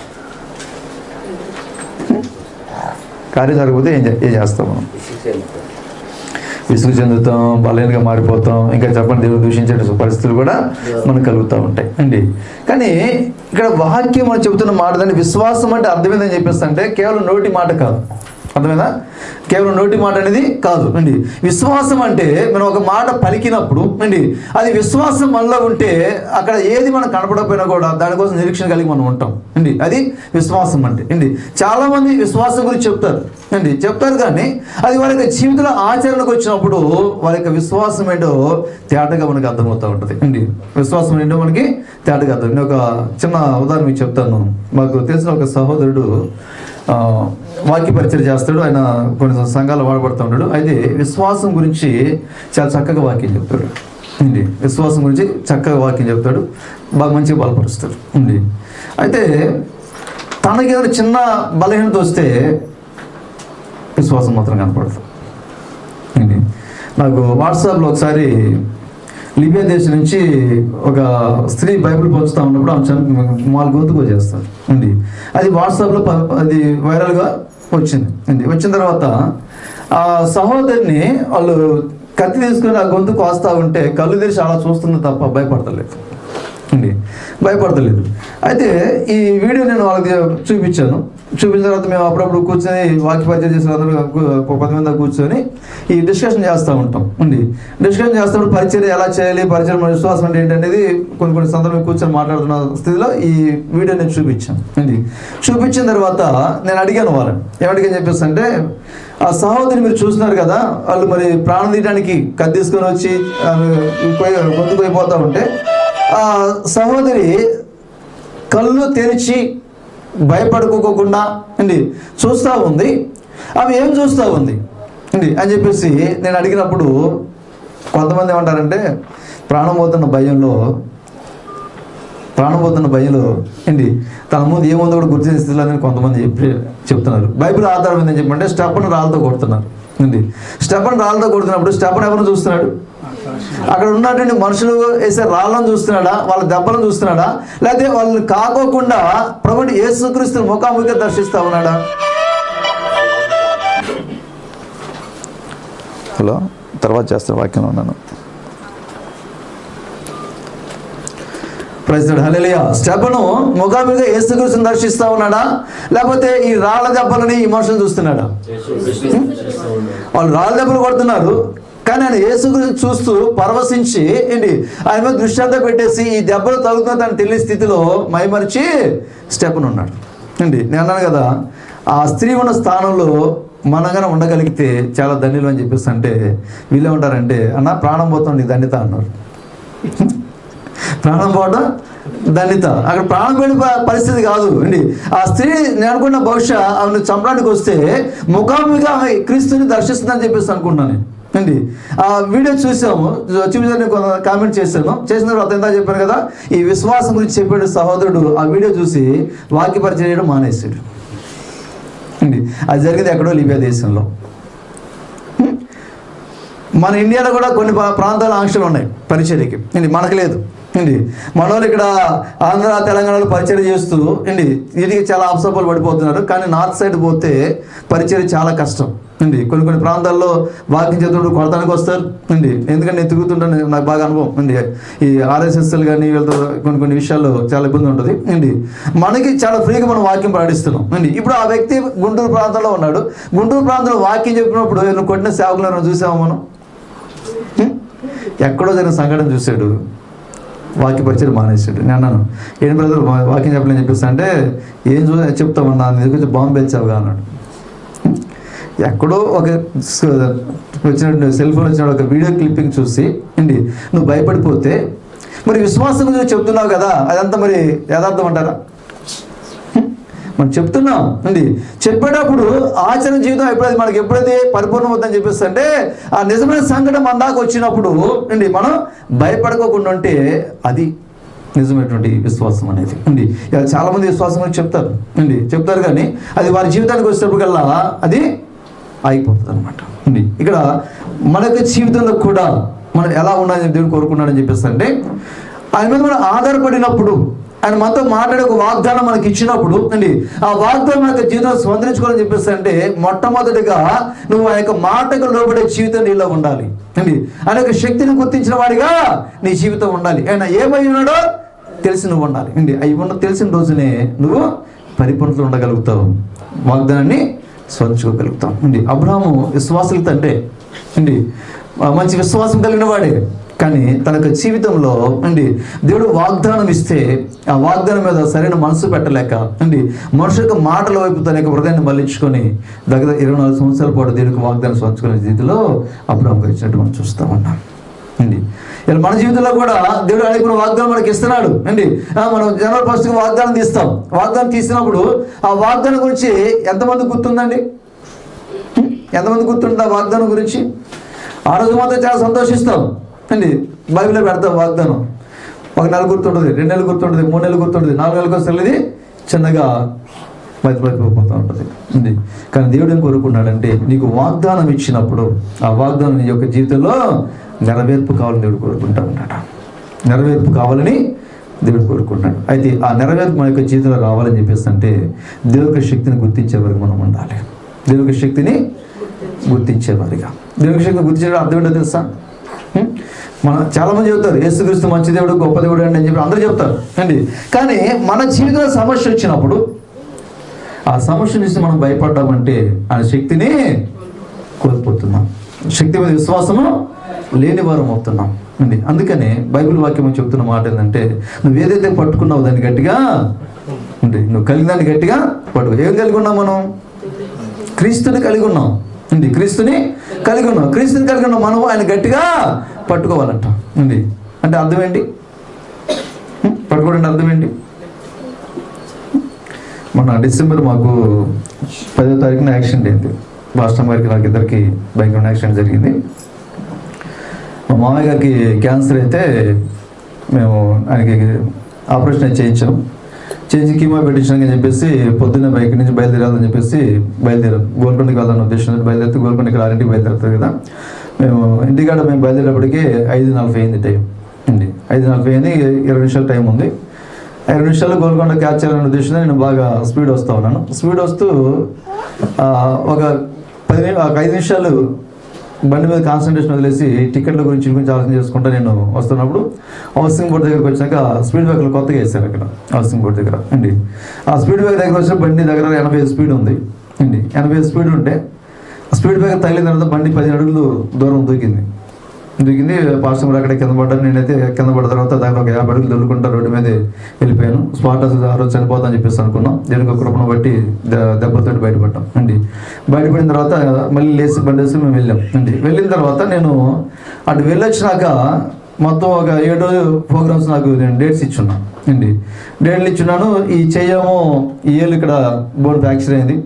హ్మ్? కార్యం జరగకపోతే ఏం చే- ఏం చేస్తాం మనం విసుగు చెందుతాం బలహీనగా మారిపోతాం ఇంకా చెప్పండి దేవుడు దూషించే పరిస్థితులు కూడా మనకు కలుగుతూ ఉంటాయి అండి కానీ ఇక్కడ వాక్యం మనం చెబుతున్న మాట దాన్ని విశ్వాసం అంటే అర్థమైందని చెప్పేసి అంటే కేవలం నోటి మాట కాదు అర్థమైందా కేవలం నోటి మాట అనేది కాదు అండి విశ్వాసం అంటే మనం ఒక మాట పలికినప్పుడు అండి అది విశ్వాసం మనలో ఉంటే అక్కడ ఏది మనం కనపడకపోయినా కూడా దానికోసం నిరీక్షణ కలిగి మనం ఉంటాం అండి అది విశ్వాసం అంటే అండి చాలా మంది విశ్వాసం గురించి చెప్తారు అండి చెప్తారు కానీ అది వారి యొక్క జీవితంలో ఆచరణకు వచ్చినప్పుడు వారి యొక్క విశ్వాసం ఏంటో తేటగా మనకి అర్థమవుతూ ఉంటుంది అండి విశ్వాసం ఏంటో మనకి తేటగా అర్థం నేను ఒక చిన్న ఉదాహరణ మీకు చెప్తాను మాకు తెలిసిన ఒక సహోదరుడు ఆ, వాక్య పరిచయం చేస్తాడు ఆయన కొన్ని సంఘాలు వాడబడుతూ ఉంటాడు అయితే విశ్వాసం గురించి చాలా చక్కగా వాక్యం చెప్తాడు ఉంది విశ్వాసం గురించి చక్కగా వాక్యం చెప్తాడు బాగా మంచిగా బలపరుస్తాడు ఉంది అయితే తనకి ఏదైనా చిన్న బలహీనత వస్తే విశ్వాసం మాత్రం కనపడదు ఉంది నాకు వాట్సాప్లో ఒకసారి లిబియా దేశం నుంచి ఒక స్త్రీ బైబిల్ పంచుతా ఉన్నప్పుడు ఆమె చనిపి వాళ్ళ గొంతుకు వచ్చేస్తారు అండి అది వాట్సాప్లో ప- అది వైరల్గా వచ్చింది అండి వచ్చిన తర్వాత ఆ సహోదరిని వాళ్ళు కత్తి తీసుకుని ఆ గొంతు కోస్తా ఉంటే కళ్ళు తెరిచి అలా చూస్తుంది తప్ప భయపడతలేదు అండి భయపడతలేదు అయితే ఈ వీడియో నేను వాళ్ళకి చూపించాను చూపించిన తర్వాత మేము అప్పుడప్పుడు కూర్చొని వాక్య పరిచయం చేసిన అందరూ కు- ఒక పది మంది కూర్చొని ఈ డిస్కషన్ చేస్తూ ఉంటాం అండి డిస్కషన్ చేస్తున్నప్పుడు పరిచయం ఎలా చేయాలి పరిచయం మన విశ్వాసం అంటే ఏంటనేది కొన్ని కొన్ని సందర్భం కూర్చొని మాట్లాడుతున్న స్థితిలో ఈ వీడియో నేను చూపించాను అండి చూపించిన తర్వాత నేను అడిగాను వాళ్ళని ఏమడిగాని చెప్పేసి అంటే ఆ సహోదరిని మీరు చూస్తున్నారు కదా వాళ్ళు మరి ప్రాణం తీయడానికి కత్తి తీసుకొని వచ్చి ఆ, పోయి- గొంతుకు పోయిపోతూ ఉంటే ఆ సహోదరి కళ్ళు తెరిచి భయపడుకోకుండా అండి చూస్తూ ఉంది ఆమె ఏం చూస్తూ ఉంది అండి అని చెప్పేసి నేను అడిగినప్పుడు కొంతమంది ఏమంటారంటే ప్రాణం పోతున్న భయంలో ప్రాణం పోతున్న భయంలో ఏంటి తన ముందు ఏముందో కూడా గుర్తించే స్థితిలో అని కొంతమంది చెప్పి చెప్తున్నారు బైబిల్ ఆధారం ఏంటని చెప్పంటే స్టెప్ను రాళ్ళతో కొడుతున్నారు ఏంటి స్టెప్ను రాళ్ళతో కొడుతున్నప్పుడు స్టెప్ను ఎవరు చూస్తున్నాడు అక్కడ ఉన్నటువంటి మనుషులు వేసే రాళ్ళను చూస్తున్నాడా వాళ్ళ దెబ్బలను చూస్తున్నాడా లేకపోతే వాళ్ళని కాకోకుండా ప్రభుని యేసుక్రీస్తుని ముఖాముఖిగా దర్శిస్తా ఉన్నాడా హలో తర్వాత చేస్తాను వాక్యంలో ఉన్నాను ప్రైజ్లాడ్ హల్లెలూయా స్టెపను ముఖాముఖిగా యేసుక్రీస్తుని దర్శిస్తా ఉన్నాడా లేకపోతే ఈ రాళ్ళ దెబ్బలని ఈ మనుషులు చూస్తున్నాడా వాళ్ళు రాళ్ళ దెబ్బలు కొడుతున్నారు కానీ ఆయన యేసు గురించి చూస్తూ పరవశించి ఏంటి ఆయన మీద దృష్టి అంతా పెట్టేసి ఈ దెబ్బలు తగులుతున్న తన తెలియని స్థితిలో మైమరిచి స్టెప్ను ఉన్నాడు ఏంటి నేను అన్నాను కదా ఆ స్త్రీ ఉన్న స్థానంలో మనగానే ఉండగలిగితే చాలా ధన్యులు అని చెప్పేసి అంటే వీళ్ళు ఏమంటారంటే అన్న ప్రాణం పోతుంది నీకు ధన్యత అన్నారు ప్రాణం పోవడం ధన్యత అక్కడ ప్రాణం పోయిన ప- పరిస్థితి కాదు అండి ఆ స్త్రీ నేను అనుకున్న బహుశా ఆమెను చంపడానికి వస్తే ముఖాముఖిగా ఆమె క్రీస్తుని దర్శిస్తుందని చెప్పేసి అనుకున్నాను నేను అండి ఆ వీడియో చూసాము చూపించని కొంత కామెంట్ చేశాను చేసిన తర్వాత ఎంత చెప్పాను కదా ఈ విశ్వాసం గురించి చెప్పాడు సహోదరుడు ఆ వీడియో చూసి వాక్య పరిచయం చేయడం మానేశాడు అండి అది జరిగింది ఎక్కడో లిబియా దేశంలో మన ఇండియాలో కూడా కొన్ని ప్రా- ప్రాంతాల ఆంక్షలు ఉన్నాయి పరిచర్యకి ఏంటి మనకు లేదు ఏంటి మన వాళ్ళు ఇక్కడ ఆంధ్ర తెలంగాణలో పరిచయం చేస్తూ ఏంటి వీటికి చాలా అప్సపాలు పడిపోతున్నారు కానీ నార్త్ సైడ్ పోతే పరిచయం చాలా కష్టం అండి కొన్ని కొన్ని ప్రాంతాల్లో వాకింగ్ చేతుడు కొడతానికి వస్తారు అండి ఎందుకంటే నేను తిరుగుతుంటాను నాకు బాగా అనుభవం అండి ఈ ఆర్ఎస్ఎస్ఎల్ కానీ వీళ్ళతో కొన్ని కొన్ని విషయాల్లో చాలా ఇబ్బంది ఉంటుంది అండి మనకి చాలా ఫ్రీగా మనం వాక్యం ప్రకటిస్తున్నాం అండి ఇప్పుడు ఆ వ్యక్తి గుంటూరు ప్రాంతంలో ఉన్నాడు గుంటూరు ప్రాంతంలో వాక్యం చెప్పినప్పుడు ఏదైనా కొట్టిన సేవకులను చూసాము మనం హ్మ్? ఎక్కడో జరిగిన సంఘటన చూశాడు వాక్య పరిచయం మానేశాడు నేను అన్నాను ఏం బ్రదర్ వా- వాక్యం చెప్పలేని చెప్పేసి అంటే ఏం చూ చెప్తామన్నా నీ దగ్గర బాంబు పెంచావుగా అన్నాడు హ్మ్? ఎక్కడో ఒక స- వచ్చినట్టు సెల్ ఫోన్ వచ్చిన ఒక వీడియో క్లిప్పింగ్ చూసి ఏంటి నువ్వు భయపడిపోతే మరి విశ్వాసం గురించి చెప్తున్నావు కదా అదంతా మరి యథార్థం అంటారా మనం చెప్తున్నాం అండి చెప్పేటప్పుడు ఆచరణ జీవితం ఎప్పుడైతే మనకి ఎప్పుడైతే పరిపూర్ణం అవుతుందని చెప్పేసి అంటే ఆ నిజమైన సంఘటన మన దాకా వచ్చినప్పుడు అండి మనం భయపడకోకుండా ఉంటే అది నిజమైనటువంటి విశ్వాసం అనేది అండి ఇలా చాలా మంది విశ్వాసం గురించి చెప్తారు అండి చెప్తారు కానీ అది వారి జీవితానికి వచ్చేటప్పటికల్లా అది అయిపోతుంది అనమాట అండి ఇక్కడ మన యొక్క జీవితంలో కూడా మనం ఎలా ఉండాలని దేవుడు కోరుకున్నాడని చెప్పేసి అంటే ఆయన మీద మనం ఆధారపడినప్పుడు ఆయన మనతో మాట్లాడే ఒక వాగ్దానం మనకి ఇచ్చినప్పుడు అండి ఆ వాగ్దానం మన యొక్క జీవితం స్పందించుకోవాలని చెప్పేసి అంటే మొట్టమొదటిగా నువ్వు ఆ యొక్క మాటకు లోబడే జీవితం నీలో ఉండాలి అండి ఆయన యొక్క శక్తిని గుర్తించిన వాడిగా నీ జీవితం ఉండాలి ఆయన ఏమై ఉన్నాడో తెలిసి నువ్వు ఉండాలి అండి అవి ఉన్న తెలిసిన రోజునే నువ్వు పరిపూర్ణతలో ఉండగలుగుతావు వాగ్దానాన్ని స్మరించుకోగలుగుతాం అండి అబ్రాహము విశ్వాసుల తండ్రి అండి ఆ మంచి విశ్వాసం కలిగిన వాడే కానీ తన యొక్క జీవితంలో అండి దేవుడు వాగ్దానం ఇస్తే ఆ వాగ్దానం మీద సరైన మనసు పెట్టలేక అండి మనుషు యొక్క మాటల వైపు తన యొక్క హృదయాన్ని మళ్ళించుకొని దగ్గర ఇరవై నాలుగు సంవత్సరాల పాటు దేవునికి వాగ్దానం స్వంచుకునే స్థితిలో అబ్రాహం ఇచ్చినట్టు మనం చూస్తూ ఉన్నాం అండి ఇలా మన జీవితంలో కూడా దేవుడు అడిగిన వాగ్దానం మనకి ఇస్తున్నాడు అండి ఆ, మనం జనవరి ఫస్ట్ వాగ్దానం తీస్తాం వాగ్దానం తీసినప్పుడు ఆ వాగ్దానం గురించి ఎంతమంది గుర్తుందండి హ్మ్? ఎంతమంది గుర్తుంది ఆ వాగ్దానం గురించి ఆ రోజు మాత్రం చాలా సంతోషిస్తాం అండి బైబిల్లో పెడతాం వాగ్దానం ఒక నెల గుర్తుంటుంది రెండు నెలలు గుర్తుంటుంది మూడు నెలలు గుర్తుంటుంది నాలుగు నెలలకు వస్తుంది ఇది చిన్నగా బతిపోతూ ఉంటుంది ఉంది కానీ దేవుడు ఏం కోరుకున్నాడంటే నీకు వాగ్దానం ఇచ్చినప్పుడు ఆ వాగ్దానం నీ యొక్క జీవితంలో నెరవేర్పు కావాలని దేవుడు కోరుకుంటా ఉన్నాడు నెరవేర్పు కావాలని దేవుడు కోరుకుంటున్నాడు అయితే ఆ నెరవేర్పు మన యొక్క జీవితంలో రావాలని చెప్పేసి అంటే దేవుడి యొక్క శక్తిని గుర్తించే వరకు మనం ఉండాలి దేవుడి యొక్క శక్తిని గుర్తించేవారిగా దేవుడి శక్తిని గుర్తించడం అర్థం ఏంటో తెలుసా హ్మ్? మన చాలా మంది చెబుతారు యేసుక్రీస్తు మంచి దేవుడు గొప్ప దేవుడు అండి అని చెప్పి అందరూ చెప్తారు అండి కానీ మన జీవితంలో సమస్య వచ్చినప్పుడు ఆ సమస్య నుంచి మనం భయపడ్డామంటే ఆ శక్తిని కోల్పోతున్నాం శక్తి మీద విశ్వాసము లేని వారం అవుతున్నాం అండి అందుకనే బైబిల్ వాక్యం చెప్తున్న మాట ఏంటంటే నువ్వు ఏదైతే పట్టుకున్నావు దాన్ని గట్టిగా ఉంది నువ్వు కలిగిన దాన్ని గట్టిగా పట్టుకో ఏం కలిగి ఉన్నాం మనం క్రీస్తుని కలిగి ఉన్నాం ఉంది క్రీస్తుని కలిగి ఉన్నాం క్రీస్తుని కలిగి ఉన్నాం మనం ఆయన గట్టిగా పట్టుకోవాలంట ఉంది అంటే అర్థం ఏంటి హ్మ్? పట్టుకోవడం అర్థం ఏంటి మొన్న డిసెంబర్ మాకు పదో తారీఖున యాక్సిడెంట్ అయింది బాస్టమ్ గారికి నాకు ఇద్దరికి భయంకరమైన యాక్సిడెంట్ జరిగింది మా మామయ్య గారికి క్యాన్సర్ అయితే మేము ఆయనకి ఆపరేషన్ చేయించాం చేయించి కీమో పెట్టించామని చెప్పేసి పొద్దున్న బైక్ నుంచి బయలుదేరాలని చెప్పేసి బయలుదేరాం గోల్కొండకి వెళ్ళాలని ఉద్దేశం బయలుదేరితే గోల్కొండ ఇక్కడ ఆరింటికి బయలుదేరుతుంది కదా మేము ఇంటికాడ మేము బయలుదేరేటప్పటికి ఐదు నలభై అయింది టైం ఉంది ఐదు నలభై అయింది ఇరవై నిమిషాలు టైం ఉంది ఇరవై నిమిషాలు గోల్కొండ క్యాచ్ చేయాలనే ఉద్దేశంతో నేను బాగా స్పీడ్ వస్తూ ఉన్నాను స్పీడ్ వస్తూ ఆ, ఒక పది నిమి- ఒక ఐదు నిమిషాలు బండి మీద కాన్సన్ట్రేషన్ వదిలేసి టికెట్ల గురించి గురించి ఆలోచన చేసుకుంటా నేను వస్తున్నప్పుడు హౌసింగ్ బోర్డ్ దగ్గరకు వచ్చాక స్పీడ్ బ్రేకర్లు కొత్తగా వేశారు అక్కడ హౌసింగ్ బోర్డ్ దగ్గర అండి ఆ స్పీడ్ బ్రేకర్ దగ్గర వచ్చిన బండి దగ్గర ఎనభై ఐదు స్పీడ్ ఉంది అండి ఎనభై ఐదు స్పీడ్ ఉంటే ఆ స్పీడ్ బ్రేకర్ తగిలిన తర్వాత బండి పది అడుగులు దూరం దూకింది దిగింది పాస్టర్ కూడా అక్కడ కింద పడ్డాను నేనైతే కింద పడ్డ తర్వాత దగ్గర ఒక యాభై అడుగులు దొల్లుకుంటా రోడ్డు మీద వెళ్ళిపోయాను స్పాట్ అసలు ఆ రోజు చనిపోతాను చెప్పేసి అనుకున్నాం దేనికి ఒక కృపను బట్టి ద- దెబ్బతోటి బయటపడ్డాం అండి బయటపడిన తర్వాత మళ్ళీ లేచి బండి వేసి మేము వెళ్ళాం అండి వెళ్ళిన తర్వాత నేను అటు వెళ్ళొచ్చినాక మొత్తం ఒక ఏడు రోజు ప్రోగ్రామ్స్ నాకు నేను డేట్స్ ఇచ్చున్నా అండి డేట్లు ఇచ్చున్నాను ఈ చెయ్యము ఈ ఏళ్ళు ఇక్కడ బోన్ ఫ్రాక్చర్ అయింది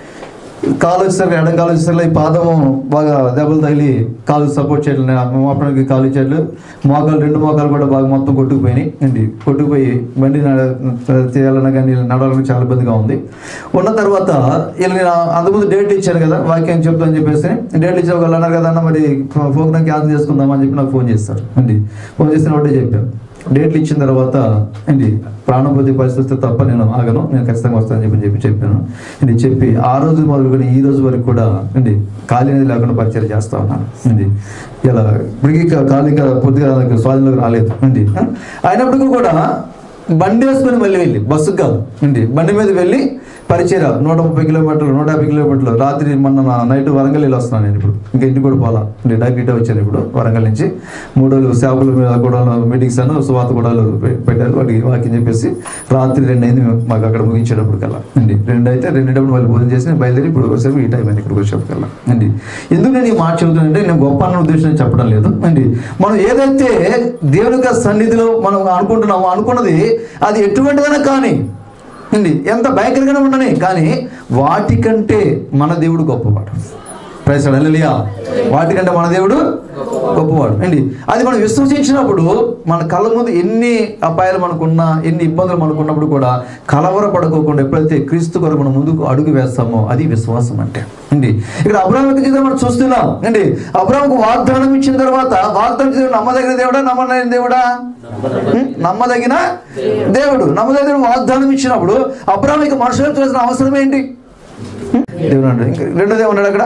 కాలు వచ్చేసరికి ఎడం కాలు వచ్చేసరికి ఈ పాదము బాగా దెబ్బలు తగిలి కాలు సపోర్ట్ చేయట్లేదు మోపడానికి కాలు ఇచ్చేట్లు మోకాలు రెండు మోకాలు కూడా బాగా మొత్తం కొట్టుకుపోయినాయి అండి కొట్టుకుపోయి బండి నడ- చేయాలన్నా కానీ నడవాలని చాలా ఇబ్బందిగా ఉంది ఉన్న తర్వాత వీళ్ళు నేను అంతకుముందు డేట్ ఇచ్చాను కదా వాక్యం చెప్తాను చెప్పేసి డేట్ ఇచ్చే వాళ్ళు అన్నారు కదా అన్న మరి ప్రోగ్రామ్ క్యాన్సిల్ చేసుకుందామని చెప్పి నాకు ఫోన్ చేస్తారు అండి ఫోన్ చేసిన ఒకటే చెప్పాను డేట్లు ఇచ్చిన తర్వాత ఏంటి ప్రాణం పొందే పరిస్థితి వస్తే తప్ప నేను ఆగను నేను ఖచ్చితంగా వస్తానని చెప్పి చెప్పి చెప్పాను ఏంటి చెప్పి ఆ రోజు మొదలుకొని ఈ రోజు వరకు కూడా ఏంటి ఖాళీ అనేది లేకుండా పరిచయం చేస్తా ఉన్నాను ఏంటి ఇలా ఇప్పటికీ కా- ఖాళీ ఇంకా పూర్తిగా నాకు స్వాధీనంలోకి రాలేదు ఏంటి అయినప్పటికీ కూడా బండి వేసుకొని మళ్ళీ వెళ్ళి బస్సుకు కాదు ఏంటి బండి మీద వెళ్ళి పరిచయ నూట ముప్పై కిలోమీటర్లు నూట యాభై కిలోమీటర్లు రాత్రి మొన్న నా నైట్ వరంగల్ వెళ్ళి వస్తున్నాను నేను ఇప్పుడు ఇంకా ఇంటికి కూడా పోలా అంటే డైరెక్ట్ ఇటే వచ్చాను ఇప్పుడు వరంగల్ నుంచి మూడు రోజులు సేవకుల మీద కూడా మీటింగ్స్ అను సువాత కూడా పెట్టారు వాటికి వాక్యం చెప్పేసి రాత్రి రెండు అయింది మాకు అక్కడ ముగించేటప్పుడు కల్లా అండి రెండు అయితే రెండింటప్పుడు మళ్ళీ భోజనం చేసి నేను బయలుదేరి ఇప్పుడు వచ్చేసరికి ఈ టైం అయింది ఇక్కడికి వచ్చేప్పటికల్లా అండి ఎందుకు నేను ఈ మాట చెబుతానంటే నేను గొప్ప అన్న ఉద్దేశం చెప్పడం లేదు అండి మనం ఏదైతే దేవుని యొక్క సన్నిధిలో మనం అనుకుంటున్నామో అనుకున్నది అది ఎటువంటిదైనా కానీ అండి ఎంత భయంకరంగా ఉండని కానీ వాటికంటే మన దేవుడు గొప్పవాడు ప్రైస్ అల్లెలియా వాటికంటే మన దేవుడు గొప్పవాడు అండి అది మనం విశ్వసించినప్పుడు మన కళ్ళ ముందు ఎన్ని అపాయాలు మనకున్నా ఎన్ని ఇబ్బందులు మనకున్నప్పుడు కూడా కలవరపడుకోకుండా ఎప్పుడైతే క్రీస్తు కొరకు మనం ముందుకు అడుగు వేస్తామో అది విశ్వాసం అంటే అండి ఇక్కడ అబ్రాహ్మణ జీవితం మనం చూస్తున్నాం అండి అబ్రాహ్మకు వాగ్దానం ఇచ్చిన తర్వాత వాగ్దానం చేసిన నమ్మదగిన దేవుడా నమ్మదగిన దేవుడా ఉం? నమ్మదగిన దేవుడు నమ్మదగిన దేవుడు వాగ్దానం ఇచ్చినప్పుడు అబ్రాహ్మకి మనుషులకు చేసిన అవసరం ఏంటి ఉం? దేవుడు అన్నాడు ఇంకా రెండోది ఏమన్నాడు అక్కడ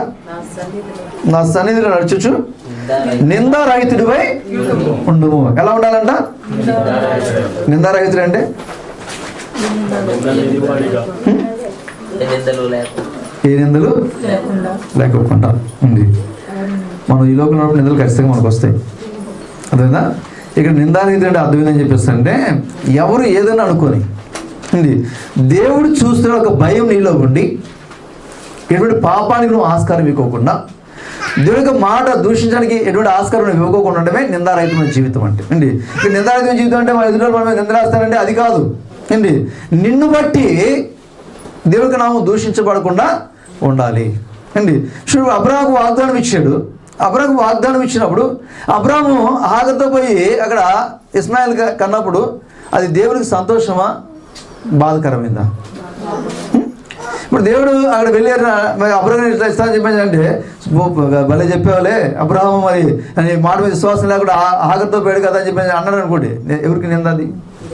నా సన్నిధిలో నడుచుచు నిందారహితుడిపై ఉండుము ఎలా ఉండాలంట నిందారహితుడు అంటే నిందలు లేకుండా ఏ నిందలు లేకోకుండా ఉంది మనం ఈ లోకంలో ఉన్నప్పుడు నిందలు ఖచ్చితంగా మనకు వస్తాయి అదేనా ఇక్కడ నిందారహితుడు అంటే అర్థం ఏంటని చెప్పేసి అంటే ఎవరు ఏదైనా అనుకోని ఉంది దేవుడు చూస్తున్న ఒక భయం నీలో ఉండి ఎటువంటి పాపానికి నువ్వు ఆస్కారం ఇవ్వకుండా దేవుడి యొక్క మాట దూషించడానికి ఎటువంటి ఆస్కారం నువ్వు ఇవ్వకోకుండా ఉండడమే నిందారహితమైన జీవితం అంటే అండి ఇక్కడ నిందారహితమైన జీవితం అంటే మన ఎదురు మన మీద నిందరాస్తారంటే అది కాదు అండి నిన్ను బట్టి దేవుడికి నామం దూషించబడకుండా ఉండాలి అండి చూడు అబ్రాహకు వాగ్దానం ఇచ్చాడు అబ్రాహకు వాగ్దానం ఇచ్చినప్పుడు అబ్రాహము ఆగతో పోయి అక్కడ ఇస్మాయిల్ గా- కన్నప్పుడు అది దేవునికి సంతోషమా బాధకరమైందా ఇప్పుడు దేవుడు అక్కడ వెళ్ళారు మరి అబ్రహం ఇట్లా ఇస్తా అని చెప్పేసి అంటే ఓ, భలే చెప్పేవాళ్ళే అబ్రహం మరి అని మాట మీద విశ్వాసం లేకుండా ఆ- ఆగతో పేడు కదా అని చెప్పేసి అన్నాడు అనుకోండి నే- ఎవరికి నింద అది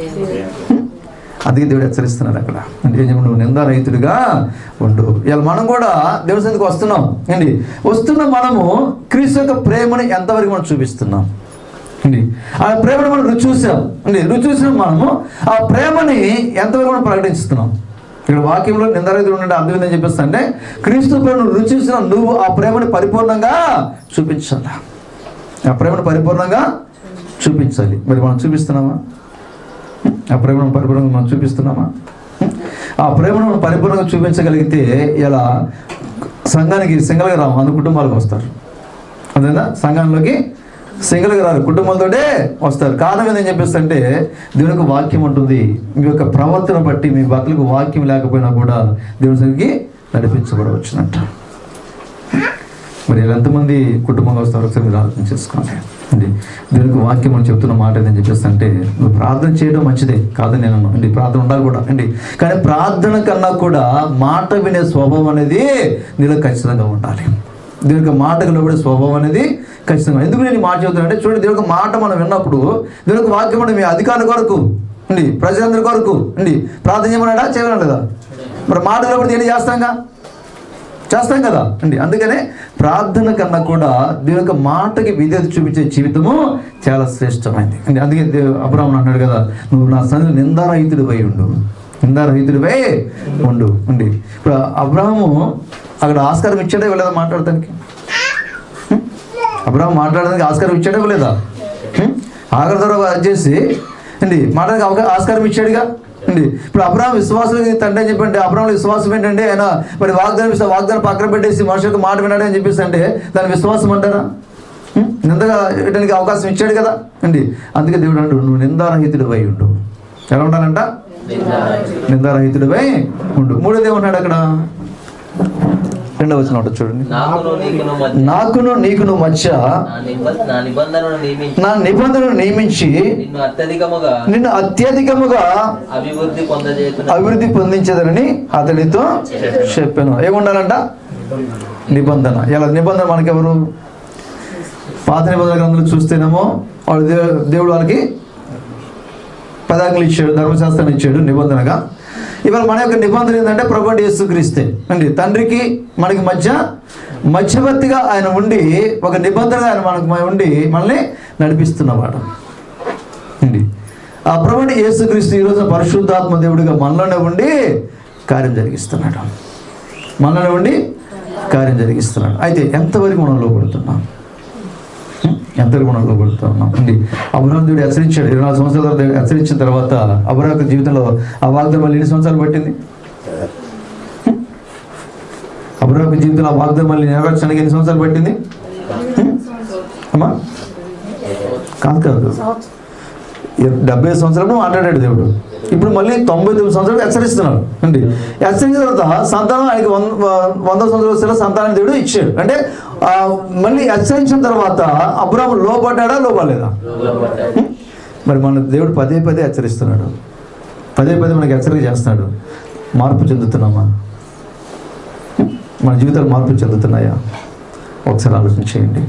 అందుకే దేవుడు హెచ్చరిస్తున్నాడు అక్కడ అంటే ఏం చెప్పు, నువ్వు నిందా రైతుడిగా ఉండు ఇలా మనం కూడా దేవుడి సన్నిధికి వస్తున్నాం ఏంటి వస్తున్న మనము క్రీస్తు యొక్క ప్రేమని ఎంతవరకు మనం చూపిస్తున్నాం అండి ఆ ప్రేమను మనం రుచి చూసాం అండి రుచి చూసిన మనము ఆ ప్రేమని ఎంతవరకు మనం ప్రకటిస్తున్నాం ఇక్కడ వాక్యంలో నిందరైతుడు ఉండే అర్థం ఏంటని చెప్పేస్తా అంటే క్రీస్తు ప్రేమను రుచి చూసిన నువ్వు ఆ ప్రేమని పరిపూర్ణంగా చూపించాలి ఆ ప్రేమను పరిపూర్ణంగా చూపించాలి మరి మనం చూపిస్తున్నామా ఆ ప్రేమను పరిపూర్ణంగా మనం చూపిస్తున్నామా ఆ ప్రేమను మనం పరిపూర్ణంగా చూపించగలిగితే ఇలా సంఘానికి సింగల్గా రాము అందరు కుటుంబాలకు వస్తారు అదేనా సంఘంలోకి సింగల్గా రారు కుటుంబంతోటే వస్తారు కారణం ఏంటని చెప్పేస్తుంటే దేవుని యొక్క వాక్యం ఉంటుంది మీ యొక్క ప్రవర్తన బట్టి మీ భర్తలకు వాక్యం లేకపోయినా కూడా దేవుని సన్నిధికి నడిపించబడవచ్చునంట మరి ఇలా ఎంతమంది కుటుంబంగా వస్తారో ఒకసారి మీరు ఆలోచన చేసుకోండి అండి దీనికి వాక్యం మనం చెప్తున్న మాట ఏదని చెప్పేసి అంటే నువ్వు ప్రార్థన చేయడం మంచిదే కాదని నేను అన్నాను అండి ప్రార్థన ఉండాలి కూడా అండి కానీ ప్రార్థన కన్నా కూడా మాట వినే స్వభావం అనేది నీలో ఖచ్చితంగా ఉండాలి దీని యొక్క మాటకు లోబడే స్వభావం అనేది ఖచ్చితంగా ఎందుకు నేను ఈ మాట చెబుతాను అంటే చూడండి దీని యొక్క మాట మనం విన్నప్పుడు దీని యొక్క వాక్యం అంటే మీ అధికారుల కొరకు అండి ప్రజలందరి కొరకు అండి ప్రార్థన చేయమన్నాడా చేయమనలేదా మరి మాట లోబడి ఏం చేస్తాంగా చేస్తాం కదా అండి అందుకనే ప్రార్థన కన్నా కూడా దీని యొక్క మాటకి విధేయత చూపించే జీవితము చాలా శ్రేష్టమైంది అండి అందుకే దేవ్ అబ్రాహ్మణ్ అన్నాడు కదా నువ్వు నా సన్నిధి నిందారహితుడిపై ఉండు నిందారహితుడిపై ఉండు ఉండి ఇప్పుడు అబ్రాహము అక్కడ ఆస్కారం ఇచ్చాడే ఇవ్వలేదా మాట్లాడటానికి హ్మ్? అబ్రాహం మాట్లాడడానికి ఆస్కారం ఇచ్చాడే ఇవ్వలేదా హ్మ్? ఆఖరి ద్వారా చేసి అండి మాట్లాడడానికి అవకా ఆస్కారం ఇచ్చాడుగా అండి ఇప్పుడు అబ్రాహం విశ్వాసులకి తండ్రి అని చెప్పండి అబ్రాహం విశ్వాసం ఏంటంటే ఆయన మరి వాగ్దానం ఇస్తే వాగ్దానం పక్కన పెట్టేసి మనుషులకు మాట వినాడు అని చెప్పేసి అంటే దాని విశ్వాసం అంటారా హ్మ్? నిందగా వేయడానికి అవకాశం ఇచ్చాడు కదా అండి అందుకే దేవుడు అంటు నువ్వు నిందారహితుడివై ఉండు ఎలా ఉండాలంట నిందారహితుడివై ఉండు మూడోది ఏమన్నాడు అక్కడ రెండవ వచ్చిన ఉంటుంది చూడండి నాకును నీకును మధ్య నాకును నీకును మధ్య నా నిబ- నా నిబంధనను నియమించి నా నిబంధనను నియమించి నిన్ను అత్యధికముగా నిన్ను అత్యధికముగా అభివృద్ధి పొందజేతున్న అభివృద్ధి పొందించదనని అతనితో చెప్పాను ఏముండాలంట నిబంధన ఇలా నిబంధన మనకెవరు పాత నిబంధన గ్రంథాలు చూస్తేనేమో వాడు దే- దేవుడు వాళ్ళకి పదాకులు ఇచ్చాడు ధర్మశాస్త్రాన్ని ఇచ్చాడు నిబంధనగా ఇవాళ మన యొక్క నిబంధన ఏంటంటే ప్రభు యేసుక్రీస్తే అండి తండ్రికి మనకి మధ్య మధ్యవర్తిగా ఆయన ఉండి ఒక నిబంధనగా ఆయన మనకు మ- ఉండి మనల్ని నడిపిస్తున్నవాడు అండి ఆ ప్రభుని యేసుక్రీస్తు ఈరోజు పరిశుద్ధాత్మ దేవుడిగా మనలోనే ఉండి కార్యం జరిగిస్తున్నాడు మనలోనే ఉండి కార్యం జరిగిస్తున్నాడు అయితే ఎంతవరకు మనం లోపడుతున్నాం హ్మ్? ఎంతవరకు మనం లోపడుతూ ఉన్నాం అండి అబ్రహం దేవుడు హెచ్చరించాడు ఇరవై నాలుగు సంవత్సరాల తర్వాత దేవుడు హెచ్చరించిన తర్వాత అబ్రహం యొక్క జీవితంలో ఆ వాగ్దానం మళ్ళీ ఎన్ని సంవత్సరాలు పట్టింది హ్మ్? అబ్రహం యొక్క జీవితంలో ఆ వాగ్దానం మళ్ళీ నెరవేర్చడానికి ఎన్ని సంవత్సరాలు పట్టింది హ్మ్? అమ్మా కాదు కాదు డెబ్బై సంవత్సరాలు మాట్లాడాడు దేవుడు ఇప్పుడు మళ్ళీ తొంభై తొమ్మిది సంవత్సరాలు హెచ్చరిస్తున్నాడు అండి హెచ్చరించిన తర్వాత సంతానం ఆయనకి వంద వంద సంవత్సరాల వస్తే సంతానం దేవుడు ఇచ్చాడు అంటే ఆ, మళ్ళీ హెచ్చరించిన తర్వాత అబ్రాహం లోపడ్డా లోపలేదా హ్మ్? మరి మన దేవుడు పదే పదే హెచ్చరిస్తున్నాడు పదే పదే మనకి హెచ్చరిక చేస్తున్నాడు మార్పు చెందుతున్నామా హ్మ్? మన జీవితాలు మార్పు చెందుతున్నాయా ఒకసారి ఆలోచన చేయండి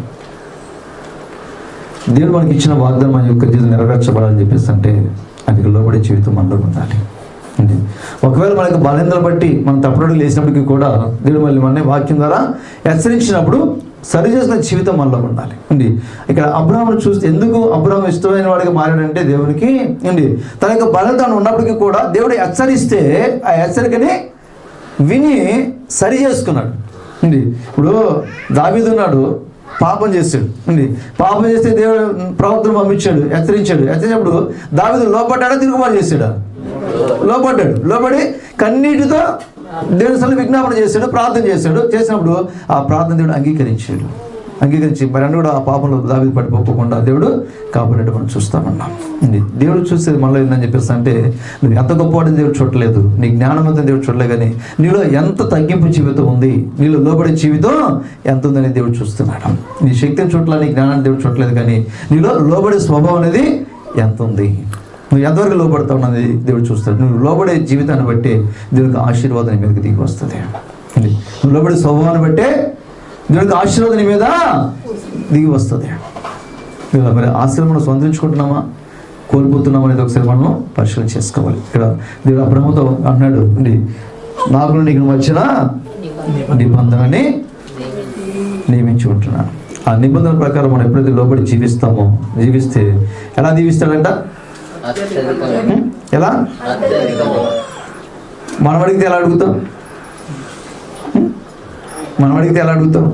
దేవుడు మనకి ఇచ్చిన వాగ్దానం మన యొక్క జీవితం నెరవేర్చబడాలని చెప్పేసి అంటే అందుకు లోబడే జీవితం మనలో ఉండాలి అండి. ఒకవేళ మనకు బలహీనతలు బట్టి మనం తప్పుడు లేచినప్పటికీ కూడా దేవుడు మళ్ళీ మన వాక్యం ద్వారా హెచ్చరించినప్పుడు సరి చేసిన జీవితం మనలో ఉండాలి అండి ఇక్కడ అబ్రాహ్మను చూస్తే ఎందుకు అబ్రాహం ఇష్టమైన వాడిగా మారాడంటే దేవునికి అండి తన యొక్క బలహీనత ఉన్నప్పటికీ కూడా దేవుడు హెచ్చరిస్తే ఆ హెచ్చరికని విని సరి చేసుకున్నాడు అండి ఇప్పుడు దావీదు ఉన్నాడు పాపం చేశాడు అండి పాపం చేస్తే దేవుడు ప్రవక్తను పంపించాడు హెచ్చరించాడు హెచ్చరించినప్పుడు దావీదు లోపడ్డాడా తిరుగుబాటు చేశాడా లోపడ్డాడు లోపడి కన్నీటితో దేవుని సలు విజ్ఞాపన చేశాడు ప్రార్థన చేశాడు చేసినప్పుడు ఆ ప్రార్థన దేవుడు అంగీకరించాడు అంగీకరించి మరి అన్న కూడా ఆ పాపంలో దావి పడిపోకుండా దేవుడు కాపాడేట్టు మనం చూస్తామన్నాం ఉంది. దేవుడు చూసేది మనలో ఏందని చెప్పేసి అంటే నువ్వు ఎంత గొప్పవాడిని దేవుడు చూడలేదు నీ జ్ఞానవంతం దేవుడు చూడలే కానీ నీలో ఎంత తగ్గింపు జీవితం ఉంది నీలో లోబడే జీవితం ఎంత ఉందని దేవుడు చూస్తున్నాడు నీ శక్తిని చూడలే నీ జ్ఞానాన్ని దేవుడు చూడలేదు కానీ నీలో లోబడే స్వభావం అనేది ఎంత ఉంది నువ్వు ఎంతవరకు లోపడతా ఉన్నది దేవుడు చూస్తాడు నువ్వు లోబడే జీవితాన్ని బట్టి దేవునికి ఆశీర్వాదం నీ మీదకి దిగి వస్తుంది ఇది. నువ్వు లోబడే స్వభావాన్ని బట్టే దేవునికి ఆశీర్వాదం నీ మీద దిగి వస్తుంది ఇలా మరి ఆశలు మనం స్వంతించుకుంటున్నామా కోల్పోతున్నామా అనేది ఒకసారి మనం పరిశీలన చేసుకోవాలి ఇక్కడ దేవుడు అబ్రహ్మతో అన్నాడు అండి నాకు నీకు మధ్యన నిబంధనని నియమించి ఉంటున్నాను ఆ నిబంధన ప్రకారం మనం ఎప్పుడైతే లోబడి జీవిస్తామో జీవిస్తే ఎలా జీవిస్తాడంట అత్యధికముగా ఉం? ఎలా అత్యధికముగా మనం అడిగితే ఎలా అడుగుతాం ఉం? మనం అడిగితే ఎలా అడుగుతాం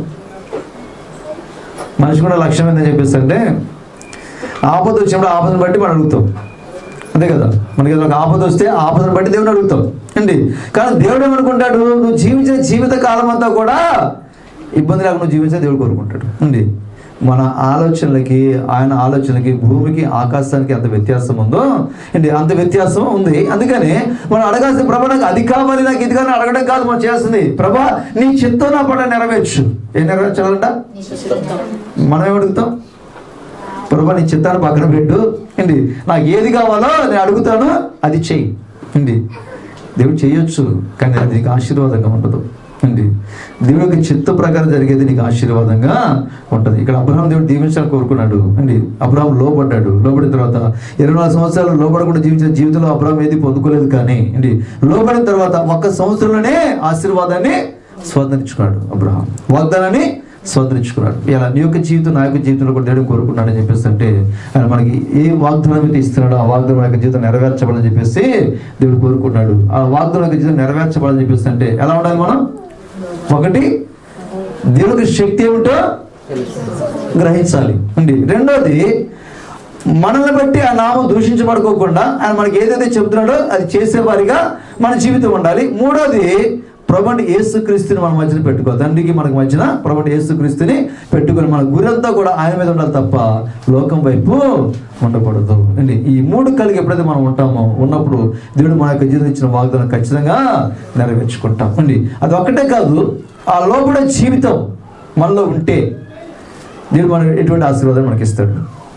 మనిషి కూడా లక్ష్యం ఏందని చెప్పేసి అంటే ఆపద వచ్చినప్పుడు ఆపదను బట్టి మనం అడుగుతాం అంతే కదా మనకి ఏదైనా ఒక ఆపద వస్తే ఆ ఆపదను బట్టి దేవుని అడుగుతాం అండి కానీ దేవుడు ఏమనుకుంటాడు నువ్వు జీవించిన జీవిత కాలం అంతా కూడా ఇబ్బంది లేకుండా నువ్వు జీవించే దేవుడు కోరుకుంటాడు అండి మన ఆలోచనలకి ఆయన ఆలోచనలకి భూమికి ఆకాశానికి ఎంత వ్యత్యాసం ఉందో అండి అంత వ్యత్యాసం ఉంది అందుకని మనం అడగాల్సిన ప్రభా నాకు అది కావాలి నాకు ఇది కావాలి అడగడం కాదు మనం చేస్తుంది ప్రభా నీ చిత్తం నా పడ నెరవేర్చు ఏం నెరవేర్చాలంట మనం ఏమడుగుతాం ప్రభా నీ చిత్తాన్ని పక్కన పెట్టు ఏంటి నాకు ఏది కావాలో నేను అడుగుతాను అది చెయ్యి ఏంటి దేవుడు చేయొచ్చు కానీ అది నీకు ఆశీర్వాదంగా ఉండదు ఏంటి దేవుడి యొక్క చిత్త ప్రకారం జరిగేది నీకు ఆశీర్వాదంగా ఉంటుంది ఇక్కడ అబ్రహాం దేవుడు దీవించాలని కోరుకున్నాడు అండి అబ్రహాం లోపడ్డాడు లోపడిన తర్వాత ఇరవై నాలుగు సంవత్సరాలు లోపడకుండా జీవించిన జీవితంలో అబ్రహాం ఏది పొందుకోలేదు కానీ ఏంటి లోపడిన తర్వాత ఒక్క సంవత్సరంలోనే ఆశీర్వాదాన్ని స్వాధరించుకున్నాడు అబ్రహాం వాగ్దానాన్ని స్వతంత్రించుకున్నాడు ఇలా నీ యొక్క జీవితం నా యొక్క జీవితంలో కూడా దేవుడు కోరుకున్నాడని చెప్పేసి అంటే ఆయన మనకి ఏ వాగ్దానం అయితే ఇస్తున్నాడో ఆ వాగ్దానం యొక్క జీవితం నెరవేర్చబడని చెప్పేసి దేవుడు కోరుకున్నాడు ఆ వాగ్దానం యొక్క జీవితం నెరవేర్చబడని చెప్పేసి అంటే ఎలా ఉండాలి మనం ఒకటి దేవునికి శక్తి ఏమిటో గ్రహించాలి అండి రెండోది మనల్ని బట్టి ఆ నామం దూషించబడుకోకుండా ఆయన మనకి ఏదైతే చెప్తున్నాడో అది చేసేవారిగా మన జీవితం ఉండాలి మూడోది ప్రభుని యేసుక్రీస్తుని మన మధ్యన పెట్టుకో తండ్రికి మనకు మధ్యన ప్రభుని యేసుక్రీస్తుని పెట్టుకొని మన గురంతా కూడా ఆయన మీద ఉండాలి తప్ప లోకం వైపు ఉండకూడదు అండి ఈ మూడు కలిగి ఎప్పుడైతే మనం ఉంటామో ఉన్నప్పుడు దేవుడు మన యొక్క జీవితం ఇచ్చిన వాగ్దానం ఖచ్చితంగా నెరవేర్చుకుంటాం అండి అది ఒక్కటే కాదు ఆ లోపల జీవితం మనలో ఉంటే దేవుడు మనకు ఎటువంటి ఆశీర్వాదం మనకి ఇస్తాడు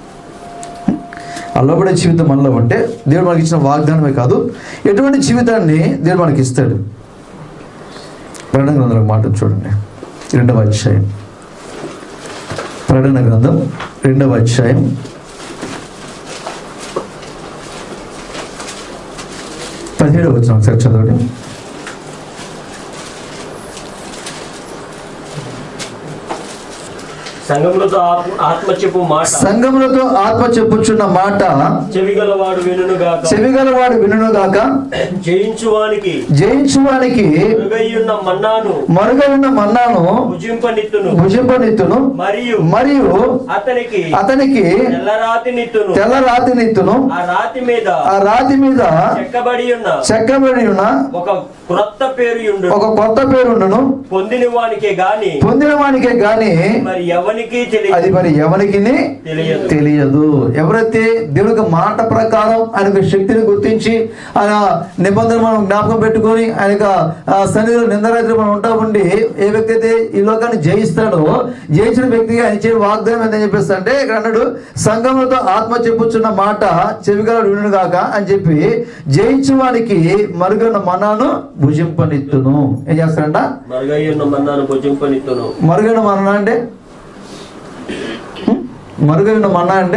ఆ లోపడే జీవితం మనలో ఉంటే దేవుడు మనకి ఇచ్చిన వాగ్దానమే కాదు ఎటువంటి జీవితాన్ని దేవుడు మనకి ఇస్తాడు ప్రకటన గ్రంథంలో మాట చూడండి రెండవ అధ్యాయం ప్రకటన గ్రంథం రెండవ అధ్యాయం పదిహేడవ వచ్చిన ఒకసారి చదవండి సంఘములతో ఆత్మ- ఆత్మ చెప్పు మాట సంఘములతో ఆత్మ చెప్పుచున్న మాట చెవిగలవాడు వినుగాక చెవిగలవాడు వినుగాక జయించువానికి జయించువానికి మరుగయ్యున్న మన్నాను మరుగ ఉన్న మన్నాను భుజింపనిత్తును భుజింపనిత్తును మరియు మరియు అతనికి అతనికి తెల్లరాతి నిత్తును తెల్ల రాతి నిత్తును ఆ రాతి మీద ఆ రాతి మీద చెక్కబడి ఉన్న చెక్కబడి ఉన్న ఒక క్రొత్త పేరు యుండు ఒక కొత్త పేరుండును పొందిన వానికే గాని పొందిన వానికే గాని మరి ఎవనికి అది తెలియదు మరి ఎవరికి తెలియదు తెలియదు ఎవరైతే దేవుడికి మాట ప్రకారం ఆయన యొక్క శక్తిని గుర్తించి ఆయన నిబంధన మనం జ్ఞాపకం పెట్టుకొని ఆయన యొక్క ఆ, సన్నిధిలో నిందరైతే మనం ఉంటా ఉండి ఏ వ్యక్తి అయితే ఈ లోకాన్ని జయిస్తాడో జయించిన వ్యక్తికి ఆయన ఇచ్చే వాగ్దానం ఏంటని చెప్పేసి అంటే ఇక్కడ అన్నాడు సంఘములతో ఆత్మ చెప్పుచున్న మాట చెవిగల వినుడు కాక అని చెప్పి జయించు వానికి మరుగున్న మనాను భుజింపనిత్తును ఏం చేస్తాడంట మరుగయ్యున్న మన్నాను భుజింపనిత్తును మరుగైన మరణ అంటే మరుగైన మన్నా అంటే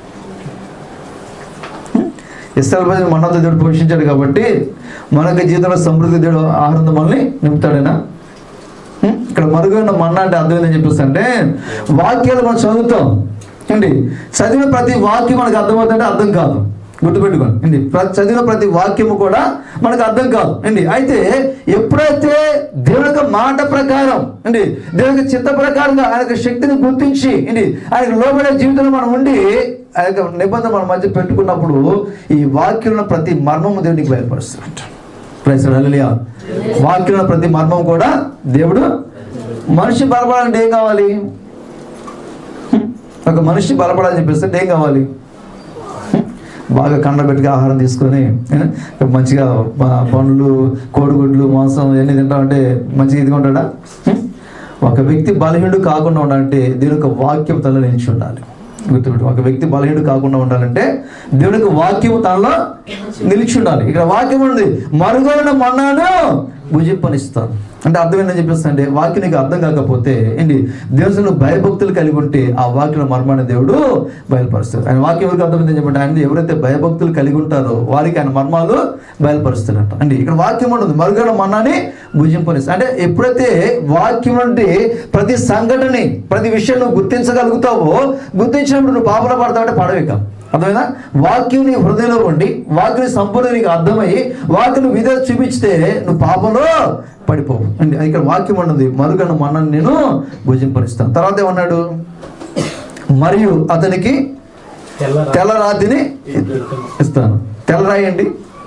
ఇస్రాయల్ ప్రజలు మన్నతో దేవుడు పోషించాడు కాబట్టి మనకి జీవితంలో సమృద్ధి దేవుడు ఆహారంతో మనల్ని నింపుతాడేనా ఉం? ఇక్కడ మరుగైన మన్నా అంటే అర్థం ఏంటని చెప్పేసి అంటే వాక్యాలు మనం చదువుతాం ఏంటి చదివిన ప్రతి వాక్యం మనకు అర్థమవుతుందంటే అర్థం కాదు గుర్తుపెట్టుకోండి ఏంటి ప్ర- చదివిన ప్రతి వాక్యము కూడా మనకు అర్థం కాదు ఏంటి అయితే ఎప్పుడైతే దేవుని యొక్క మాట ప్రకారం ఏంటి దేవుని యొక్క చిత్త ప్రకారంగా ఆయన యొక్క శక్తిని గుర్తించి ఏంటి ఆయనకు లోబడే జీవితంలో మనం ఉండి ఆ యొక్క నిబంధన మన మధ్య పెట్టుకున్నప్పుడు ఈ వాక్యంలో ప్రతి మర్మము దేవునికి బయలుపరుస్తాడు ప్రైస్ హల్లెలూయా వాక్యంలో ప్రతి మర్మం కూడా దేవుడు మనిషి బలపడాలంటే ఏం కావాలి హ్మ్? ఒక మనిషి బలపడాలని చెప్పేస్తే ఏం కావాలి హ్మ్? బాగా కండబెట్టుగా ఆహారం తీసుకొని ఏ? మంచిగా ప- పండ్లు కోడిగుడ్లు మాంసం ఇవన్నీ తింటామంటే మంచిగా ఇదిగా ఉంటాడా హ్మ్? ఒక వ్యక్తి బలహీనుడు కాకుండా ఉండాలంటే దీని యొక్క వాక్యం తల నిలిచి ఉండాలి గుర్తుపెట్టు ఒక వ్యక్తి బలహీనుడు కాకుండా ఉండాలంటే దేవునికి వాక్యం తనలో నిలిచి ఉండాలి ఇక్కడ వాక్యం ఉంది మరుగైన మన్నాను భుజిప్పనిస్తాను అంటే అర్థం ఏంటని చెప్పేస్తా అంటే వాక్యం నీకు అర్థం కాకపోతే ఏంటి దేవుడు నువ్వు భయభక్తులు కలిగి ఉంటే ఆ వాక్యం మర్మాన్ని దేవుడు బయలుపరుస్తాడు ఆయన వాక్యం ఎవరికి అర్థమైందని చెప్పండి ఆయన ఎవరైతే భయభక్తులు కలిగి ఉంటారో వారికి ఆయన మర్మాలు బయలుపరుస్తాడంట అండి ఇక్కడ వాక్యం ఉండదు మరుగైన మన్నాని భుజింపనిస్తా అంటే ఎప్పుడైతే వాక్యం నుండి ప్రతి సంఘటనని ప్రతి విషయం నువ్వు గుర్తించగలుగుతావో గుర్తించినప్పుడు నువ్వు పాపన పడతావంటే పడవేక అర్థమైనా వాక్యం నీ హృదయంలో ఉండి వాక్యం సంపూర్ణ నీకు అర్థమయ్యి వాక్యం విధేత చూపించితే నువ్వు పాపంలో పడిపోవు అండి ఇక్కడ వాక్యం ఉన్నది మరుగను మన్నను నేను భుజింపనిస్తాను తర్వాత ఏమన్నాడు మరియు అతనికి తెల్ల రాతిని ఇస్తాను తెల్ల రాయండి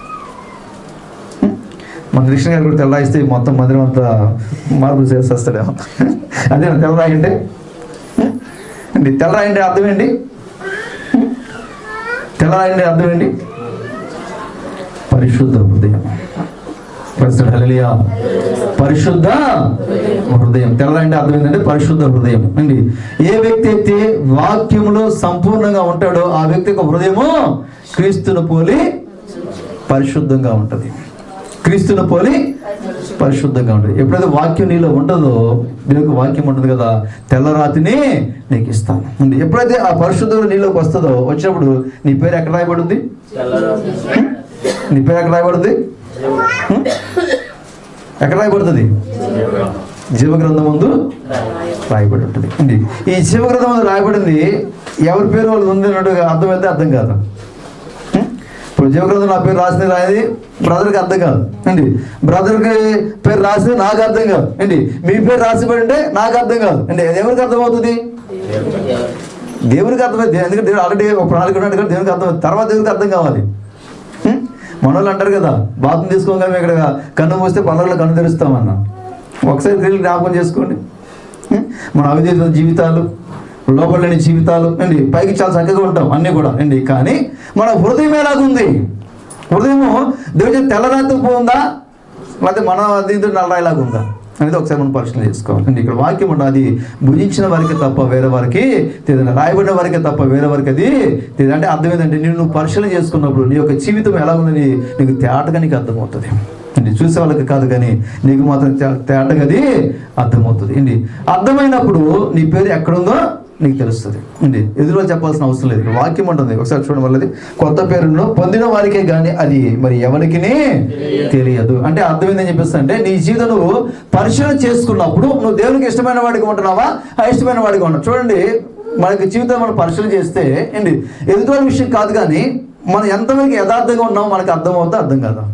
మన కృష్ణ గారు కూడా తెల్లాయిస్తే మొత్తం మందిరం అంతా మార్పులు చేసేస్తాడేమో అదే తెల్లరాయండి అండి తెల్లరాయండి అర్థం ఏంటి తెల్లరాయండి అర్థం ఏంటి పరిశుద్ధ హృదయం ప్రస్తుతం హల్లెలూయా. పరిశుద్ధ హృదయం తెల్లరాయండి అర్థం ఏంటంటే పరిశుద్ధ హృదయం అండి ఏ వ్యక్తి అయితే వాక్యములో సంపూర్ణంగా ఉంటాడో ఆ వ్యక్తి యొక్క హృదయము క్రీస్తును పోలి పరిశుద్ధంగా ఉంటది క్రీస్తును పోలి పరిశుద్ధంగా ఉంటుంది ఎప్పుడైతే వాక్యం నీలో ఉంటుందో దేవునికి వాక్యం ఉంటుంది కదా తెల్లరాతిని నీకు ఇస్తాను ఉంది ఎప్పుడైతే ఆ పరిశుద్ధుడు నీలోకి వస్తుందో వచ్చినప్పుడు నీ పేరు ఎక్కడ రాయబడింది నీ పేరు ఎక్కడ రాయబడింది హ్మ్? ఎక్కడ రాయబడుతుంది జీవగ్రంథం ముందు రాయబడి ఉంటుంది ఉంది ఈ జీవగ్రంథం ముందు రాయబడింది ఎవరి పేరు వాళ్ళు ఉంది అన్నట్టుగా అర్థమైతే అర్థం కాదు హ్మ్? ఇప్పుడు జీవగ్రంథం నా పేరు రాసింది రాయది బ్రదర్కి అర్థం కాదు అండి బ్రదర్కి పేరు రాసింది నాకు అర్థం కాదు అండి మీ పేరు రాసిబడి ఉంటే నాకు అర్థం కాదు అండి అది ఎవరికి అర్థమవుతుంది దేవునికి అర్థమైంది ఎందుకంటే దేవుడు ఆల్రెడీ ఒక ప్రణాళిక ఉన్నాడు కదా దేవునికి అర్థం తర్వాత దేవునికి అర్థం కావాలి హ్మ్? మన వాళ్ళు అంటారు కదా బాత్రూమ్ తీసుకోగానే ఇక్కడ కన్ను మూస్తే పనులలో కన్ను తెరుస్తామన్న ఒకసారి క్రియలు జ్ఞాపకం చేసుకోండి హ్మ్? మన అవిధేత జీవితాలు లోపల లేని జీవితాలు అండి పైకి చాలా చక్కగా ఉంటాం అన్నీ కూడా అండి కానీ మన హృదయం ఎలాగుంది హృదయము దేవుడి తెల్లరాత్రి ఉందా లేకపోతే మన దీంతో నల్లరాయిలాగా ఉందా అనేది ఒకసారి మనం పరిశీలన చేసుకోవాలి అండి ఇక్కడ వాక్యం ఉంటుంది అది భుజించిన వారికి తప్ప వేరే వారికి తెలియదు రాయబడిన వారికి తప్ప వేరే వారికి అది తెలియదు అంటే అర్థం ఏంటంటే నేను నువ్వు పరిశీలన చేసుకున్నప్పుడు నీ యొక్క జీవితం ఎలా ఉందని నీకు తేటగా నీకు అర్థమవుతుంది అండి చూసే వాళ్ళకి కాదు కానీ నీకు మాత్రం తే- తేటగా అది అర్థమవుతుంది అండి అర్థమైనప్పుడు నీ పేరు ఎక్కడుందో నీకు తెలుస్తుంది అండి ఎదురు చెప్పాల్సిన అవసరం లేదు ఇక్కడ వాక్యం ఉంటుంది ఒకసారి చూడండి వాళ్ళది కొత్త పేరును పొందిన వారికే కానీ అది మరి ఎవరికి తెలియదు అంటే అర్థం ఏందని చెప్పేసి అంటే నీ జీవితం నువ్వు పరిశీలన చేసుకున్నప్పుడు నువ్వు దేవునికి ఇష్టమైన వాడికి ఉంటున్నావా ఇష్టమైన వాడికి ఉన్నావు చూడండి మనకి జీవితం మనం పరిశీలన చేస్తే ఏంటి ఎదుటి విషయం కాదు కానీ మనం ఎంతవరకు యథార్థంగా ఉన్నామో మనకి అర్థం అవుతా అర్థం కాదా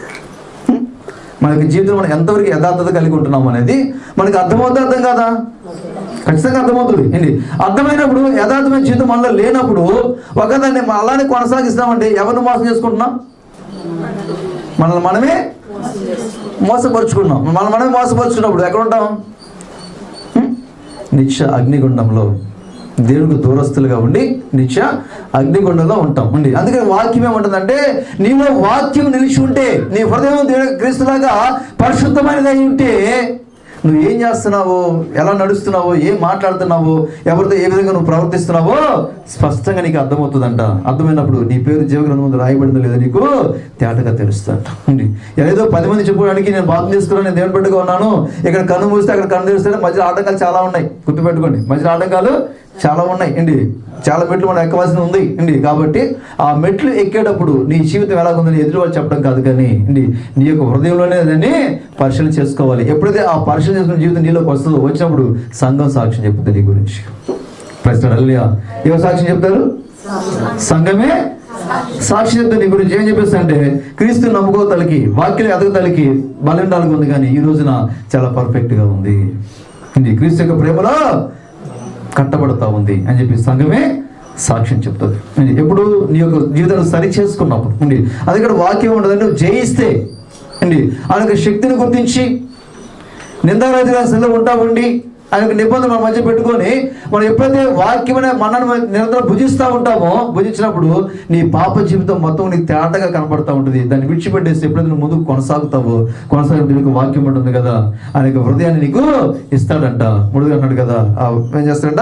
మనకి జీవితం మనం ఎంతవరకు యథార్థత కలిగి ఉంటున్నాం అనేది మనకి అర్థమవుతా అర్థం కాదా ఖచ్చితంగా అర్థమవుతుంది ఏంటి అర్థమైనప్పుడు యథార్థమైన జీవితం మనలో లేనప్పుడు ఒకదాన్ని మనం అలానే కొనసాగిస్తామంటే ఎవరిని మోసం చేసుకుంటున్నాం మనల్ని మనమే మోసపరుచుకున్నాం మనం మనమే మోసపరుచుకున్నప్పుడు ఎక్కడ ఉంటాం హ్మ్? నిత్య అగ్నిగుండంలో దేవునికి దూరస్తులుగా ఉండి నిత్య అగ్నిగుండంలో ఉంటాం ఉండి అందుకని వాక్యం ఏమంటుందంటే నీలో వాక్యం నిలిచి ఉంటే నీ హృదయం దేవుని క్రీస్తులాగా పరిశుద్ధమైనది అయి ఉంటే నువ్వు ఏం చేస్తున్నావో ఎలా నడుస్తున్నావో ఏం మాట్లాడుతున్నావో ఎవరితో ఏ విధంగా నువ్వు ప్రవర్తిస్తున్నావో స్పష్టంగా నీకు అర్థమవుతుందంట అర్థమైనప్పుడు నీ పేరు జీవగ్రంథం ముందు రాయబడిందో లేదో నీకు తేటగా తెలుస్తుందంట ఉంది ఏదో పది మంది చెప్పుకోవడానికి నేను బాధ తీసుకున్నాను నేను దేవుని బిడ్డగా ఉన్నాను ఇక్కడ కన్ను మూస్తే అక్కడ కన్ను తెరిస్తే మధ్యలో ఆటంకాలు చాలా ఉన్నాయి గుర్తుపెట్టుకోండి మధ్యలో ఆటంకాలు చాలా ఉన్నాయి అండి చాలా మెట్లు మనం ఎక్కవలసి ఉంది అండి కాబట్టి ఆ మెట్లు ఎక్కేటప్పుడు నీ జీవితం ఎలా ఉందని ఎదురు వాళ్ళు చెప్పడం కాదు కానీ అండి నీ యొక్క హృదయంలోనే దాన్ని పరిశీలన చేసుకోవాలి ఎప్పుడైతే ఆ పరిశీలన చేసుకున్న జీవితం నీలోకి వస్తుందో వచ్చినప్పుడు సంఘం సాక్ష్యం చెప్తుంది నీ గురించి ప్రశ్న అల్లియా ఏమో సాక్ష్యం చెప్తారు సంఘమే సాక్షి చెప్తే నీ గురించి ఏం చెప్పేస్తా అంటే క్రీస్తు నమ్ముకోతలకి వాక్యం ఎదగతలకి బలండాలకు ఉంది కానీ ఈ రోజున చాలా పర్ఫెక్ట్ గా ఉంది ఇది క్రీస్తు యొక్క ప్రేమలో కట్టబడతా ఉంది అని చెప్పి సంఘమే సాక్ష్యం చెప్తుంది ఇది ఎప్పుడు నీ యొక్క జీవితాన్ని సరి చేసుకున్నప్పుడు అండి అది ఇక్కడ వాక్యం ఉండదు నువ్వు జయిస్తే అండి ఆ యొక్క శక్తిని గుర్తించి నిందారాజుగా స్థితిలో ఉంటా ఉండి ఆయన యొక్క నిబంధన మన మధ్య పెట్టుకొని మనం ఎప్పుడైతే వాక్యమైన మనను నిరంతరం భుజిస్తూ ఉంటామో భుజించినప్పుడు నీ పాప జీవితం మొత్తం నీకు తేటగా కనపడతా ఉంటుంది దాన్ని విడిచిపెట్టేసి ఎప్పుడైతే నువ్వు ముందుకు కొనసాగుతావో కొనసాగితే నీకు వాక్యం ఉంటుంది కదా ఆయన యొక్క హృదయాన్ని నీకు ఇస్తాడంట ముడుగా అన్నాడు కదా ఆ ఏం చేస్తాడంట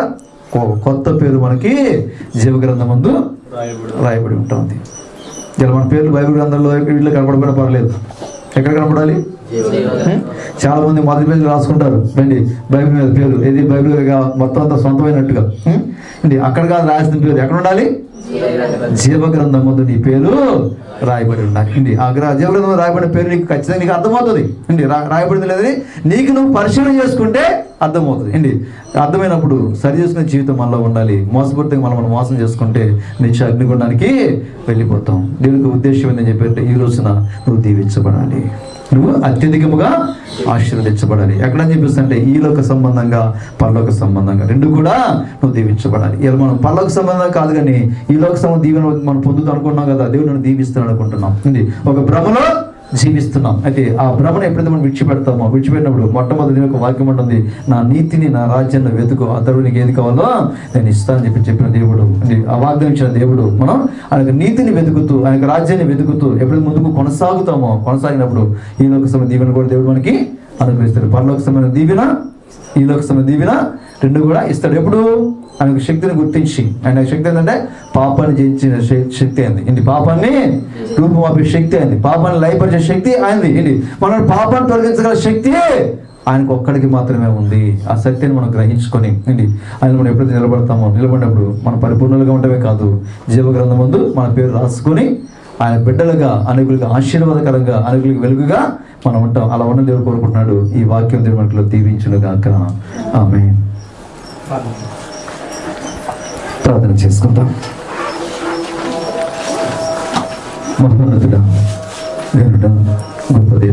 కొ- కొత్త పేరు మనకి జీవగ్రంథం ముందు రాయబడు రాయబడి ఉంటుంది ఇలా మన పేర్లు బైబిల్ గ్రంథంలో వీళ్ళు కనపడకపోయినా పర్లేదు ఎక్కడ కనపడాలి హ్మ్? చాలా మంది మొదటి పేజీలు రాసుకుంటారు రండి బైబిల్ మీద పేరు ఇది బైబిల్ గా- మొత్తం అంతా సొంతమైనట్టుగా హ్మ్? ఏంటి అక్కడ కాదు రాసిన పేరు ఎక్కడ ఉండాలి జీవగ్రంథం ముందు నీ పేరు రాయబడి ఉండాలి ఇండి ఆ గ్ర- జీవగ్రంథం రాయబడిన పేరు నీకు ఖచ్చితంగా నీకు అర్థమవుతుంది ఇండి రా- రాయబడింది లేదని నీకు నువ్వు పరిశీలన చేసుకుంటే అర్థమవుతుంది ఇండి అర్థమైనప్పుడు సరి చేసుకునే జీవితం మనలో ఉండాలి మోసపూర్తిగా మనం మనం మోసం చేసుకుంటే నిత్య అగ్నిగుండానికి వెళ్ళిపోతాం దేవునికి ఉద్దేశం ఏంటని చెప్పి ఈ రోజున నువ్వు దీవించబడాలి నువ్వు అత్యధికముగా ఆశీర్వదించబడాలి ఎక్కడని చెప్పిస్తుంటే ఈ లోక సంబంధంగా పరలోక సంబంధంగా రెండు కూడా నువ్వు దీవించబడాలి ఇలా మనం పరలోక సంబంధం కాదు కానీ ఈ లోక సంబంధం దీవెన మనం పొందుతూ అనుకున్నాం కదా దేవుడు నన్ను దీవిస్తాను అనుకుంటున్నాం ఇది ఒక భ్రమలో జీవిస్తున్నాం అయితే ఆ భ్రమను ఎప్పుడైతే మనం విడిచిపెడతామో విడిచిపెట్టినప్పుడు మొట్టమొదటి ఒక వాక్యం ఉంటుంది నా నీతిని నా రాజ్యాన్ని వెతుకు ఆ తరువు నీకు ఏది కావాలో నేను ఇస్తానని చెప్పి చెప్పిన దేవుడు అంటే ఆ వాగ్దానం ఇచ్చిన దేవుడు మనం ఆయన నీతిని వెతుకుతూ ఆయన రాజ్యాన్ని వెతుకుతూ ఎప్పుడైతే ముందుకు కొనసాగుతామో కొనసాగినప్పుడు ఈ లోక సమయ దీవెన కూడా దేవుడు మనకి అనుగ్రహిస్తాడు పరలోక సమయ దీవెన ఈ లోక సమయ దీవెన రెండు కూడా ఇస్తాడు ఎప్పుడు ఆయనకు శక్తిని గుర్తించి ఆయన శక్తి ఏంటంటే పాపాన్ని జయించిన శ- శక్తి అయింది ఇంటి పాపాన్ని రూపమాపే శక్తి అయింది పాపాన్ని లయపరిచే శక్తి అయింది ఇంటి మనం పాపాన్ని తొలగించగల శక్తి ఆయనకు ఒక్కడికి మాత్రమే ఉంది ఆ శక్తిని మనం గ్రహించుకొని ఇండి ఆయన మనం ఎప్పుడైతే నిలబడతామో నిలబడినప్పుడు మన పరిపూర్ణలుగా ఉండమే కాదు జీవగ్రంథం ముందు మన పేరు రాసుకొని ఆయన బిడ్డలుగా అనేకులకు ఆశీర్వాదకరంగా అనేకులకు వెలుగుగా మనం ఉంటాం అలా ఉన్న దేవుడు కోరుకుంటున్నాడు ఈ వాక్యం దేవుడు మనలో దీవించును గాక ఆమె ప్రార్థన చేసుకుందాం మహోన్నతుడా దేవుడా గొప్ప దేవ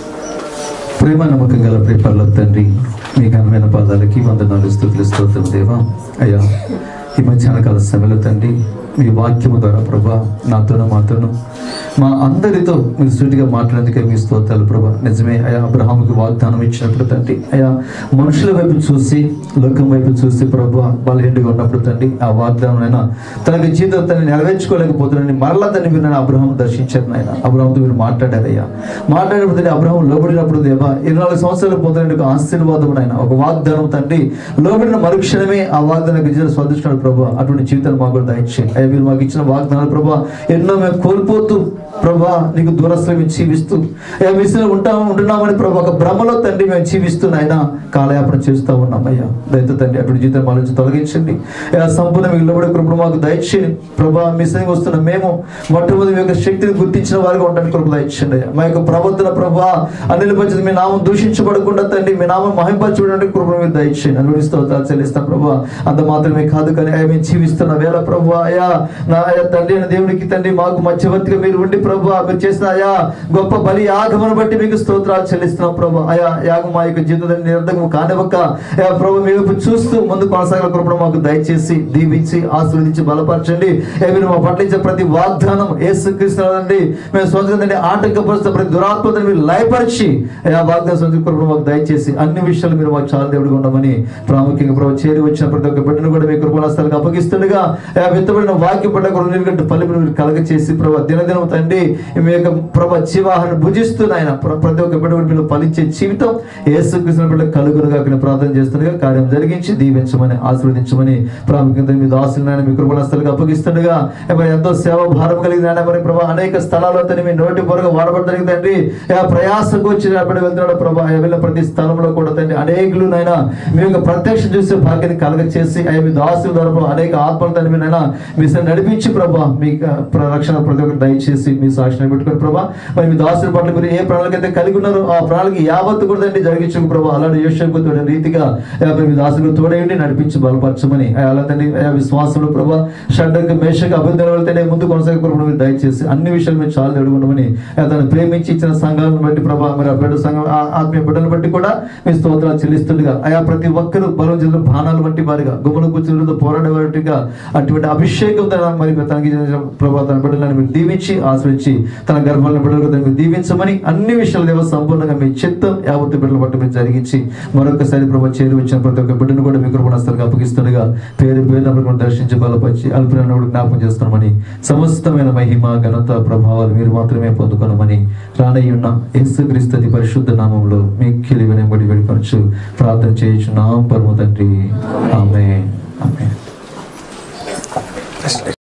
ప్రేమ నమ్మకం గల ప్రేపర్ల తండ్రి మీ ఘనమైన పాదాలకి వందనాలు స్థుతులు స్తోత్రం దేవా అయ్యా ఈ మధ్యాహ్న కాల సమయంలో తండ్రి మీ వాక్యము ద్వారా ప్రభా నాతోనూ మాతోనూ మా అందరితో మీరు సూటిగా మాట్లాడేందుకే మీ స్తోత్రాలు ప్రభా నిజమే అయా అబ్రహాముకి వాగ్దానం ఇచ్చినప్పుడు తండ్రి అయా మనుషుల వైపు చూసి లోకం వైపు చూసి ప్రభు బలహీనగా ఉన్నప్పుడు తండ్రి ఆ వాగ్దానం అయినా తనకి జీవితం తనని నెరవేర్చుకోలేకపోతున్నాడని మరలా తను మీరు నేను అబ్రహం దర్శించారు నాయన అబ్రహంతో మీరు మాట్లాడారయ్యా మాట్లాడినప్పుడు తండ్రి అబ్రహం లోబడినప్పుడు దేవా ఇరవై నాలుగు సంవత్సరాలు పొందిన ఒక ఆశీర్వాదం ఆయన ఒక వాగ్దానం తండ్రి లోబడిన మరుక్షణమే ఆ వాగ్దానానికి విజయం స్వాదిస్తున్నాడు ప్రభు అటువంటి జీవితాన్ని మాకు కూడా దయచేయండి అయ్యా మీరు మాకు ఇచ్చిన వాగ్దానాలు ప్రభా ఎన్నో మేము కోల్పోతూ ప్రభా నీకు దూరస్తులు మేము జీవిస్తూ అయ్యా మిషన్ ఉంటాం ఉంటున్నామని ప్రభా ఒక భ్రమలో తండ్రి మేము జీవిస్తున్నాయినా కాలయాపన చేస్తూ ఉన్నాం అయ్యా దయతో తండ్రి అటువంటి జీవితం మా నుంచి తొలగించండి అయ్యా సంపూర్ణ ఇళ్ళబడి కృపను మాకు దయచేయండి ప్రభా మిషన్ వస్తున్న మేము మొట్టమొదటి మీ యొక్క శక్తిని గుర్తించిన వారిగా ఉండడానికి కృప దయచేయండి అయ్యా మా యొక్క ప్రవర్తన ప్రభా అనిల్ పంచదు మీ నామం దూషించబడకుండా తండ్రి మీ నామం మహింపరచబడడానికి కృపను మీరు దయచేయండి అనుడి స్తోత్రాలు చెల్లిస్తాం ప్రభా అంత మాత్రమే కాదు కానీ అయ్యా మేము జీవిస్తున్న వేళ ప్రభు అయ్యా నా అయ్యా తండ్రి అయిన దేవునికి తండ్రి మాకు మధ్యవర్తిగా మీరు ఉండి ప్రభు మీరు చేసిన అయా గొప్ప బలి యాగమును బట్టి మీకు స్తోత్రాలు చెల్లిస్తున్నాం ప్రభు అయా యాగం మా యొక్క జీవితం నిరర్ధకం కానివ్వక అయా ప్రభు మీ వైపు చూస్తూ ముందు కొనసాగల కృపణ మాకు దయచేసి దీవించి ఆశీర్వదించి బలపరచండి అయ్యా మీరు మా పట్ల ఇచ్చే ప్రతి వాగ్దానం ఏసుక్రీస్తునండి మేము సొంతండి ఆటంకపరుస్తున్న ప్రతి దురాత్మతను మీరు లయపరిచి అయా వాగ్దానం సొంత కృపణ మాకు దయచేసి అన్ని విషయాలు మీరు మాకు చాలా దేవుడిగా ఉండమని ప్రాముఖ్యంగా ప్రభు చేరి వచ్చిన ప్రతి ఒక్క బిడ్డను కూడా మీ కృపణాస్థాలకు అప్పగిస్తుండగా అయా విత్తబడిన వాక్య పడ్డ కూడా నీరుగంట పల్లెలు మీరు కలగ చేసి ప్రభు దినదినం తండ్రి మీ యొక్క ప్రభు జీవాహాన్ని భుజిస్తూ ఆయన ప్రతి ఒక్క బిడ్డ కూడా మీరు ఫలించే జీవితం ఏసుకృష్ణ బిడ్డ కలుగురుగా అక్కడ ప్రార్థన చేస్తుండగా కార్యం జరిగించి దీవించమని ఆశీర్వదించమని ప్రాముఖ్యత మీ దాసులైన మీ కృపణాస్థలకు అప్పగిస్తుండగా మరి ఎంతో సేవ భారం కలిగిన ఆయన మరి ప్రభా అనేక స్థలాల్లో తను మీ నోటి పొరగా వాడబడతానికి తండ్రి ఆ ప్రయాసకు వచ్చి అప్పుడు వెళ్తున్నాడు ప్రభా ఆ వెళ్ళిన ప్రతి స్థలంలో కూడా తండ్రి అనేకులు నాయన మీ యొక్క ప్రత్యక్ష చూసే భాగ్యాన్ని కలగ చేసి అయ్యా మీ దాసుల ద్వారా ప్రభా అనేక ఆత్మలు తండ్రి మీ నాయన మీ సన్నిధిని నడిపించి ప్రభా మీ ప్ర- రక్షణ ప్రతి ఒక్కరు దయచేసి మీ సాక్షిని పెట్టుకుని ప్రభా మరి మీ దాసుల పట్ల మీరు ఏ ప్రణాళిక అయితే కలిగి ఉన్నారో ఆ ప్రణాళిక యావత్తు కూడా తండ్రి జరిగించు ప్రభా అలాంటి యోషకు తోడే రీతిగా అయ్యా మరి మీ దాసులు తోడేయండి నడిపించి బలపరచమని అయ్యా అలా తండ్రి అయ్యా విశ్వాసంలో ప్రభా షడ్డకు మేషకు అభివృద్ధి వెళ్తేనే ముందు కొనసాగే ప్రభు మీరు దయచేసి అన్ని విషయాలు మీరు చాలా అడుగుండమని తను ప్రేమించి ఇచ్చిన సంఘాలను బట్టి ప్రభా మరి ఆ బిడ్డ సంఘం ఆ ఆత్మీయ బిడ్డలను బట్టి కూడా మీ స్తోత్రాలు చెల్లిస్తుండగా అయా ప్రతి ఒక్కరు బలం చెందిన బాణాలు వంటి వారిగా గుమ్మలు కూర్చుని పోరాడే వాటిగా అటువంటి అభిషేకం తన మరి తనకి చెందిన ప్రభా తన బిడ్డలను మీరు దీవించి ఆశ్రయించి తన గర్భాలను బిడ్డలకు తనకు దీవించమని అన్ని విషయాలు దేవ సంపూర్ణంగా మీ చిత్తం యావత్తు బిడ్డల పట్ల మీరు జరిగించి మరొకసారి ప్రభా చేరి వచ్చిన ప్రతి ఒక్క బిడ్డను కూడా మీ కృపణస్థలకు అప్పగిస్తుండగా పేరు పేరు దర్శించి బలపరిచి అల్పిన జ్ఞాపకం చేస్తున్నామని సమస్తమైన మహిమ ఘనత ప్రభావాలు మీరు మాత్రమే పొందుకొనమని రానయ్యున్న యేసుక్రీస్తు పరిశుద్ధ నామంలో మీ కిలి వినబడి వెళ్ళిపరచు ప్రార్థన చేయించున్నాం పరమ తండ్రి ఆమె ఆమేన్.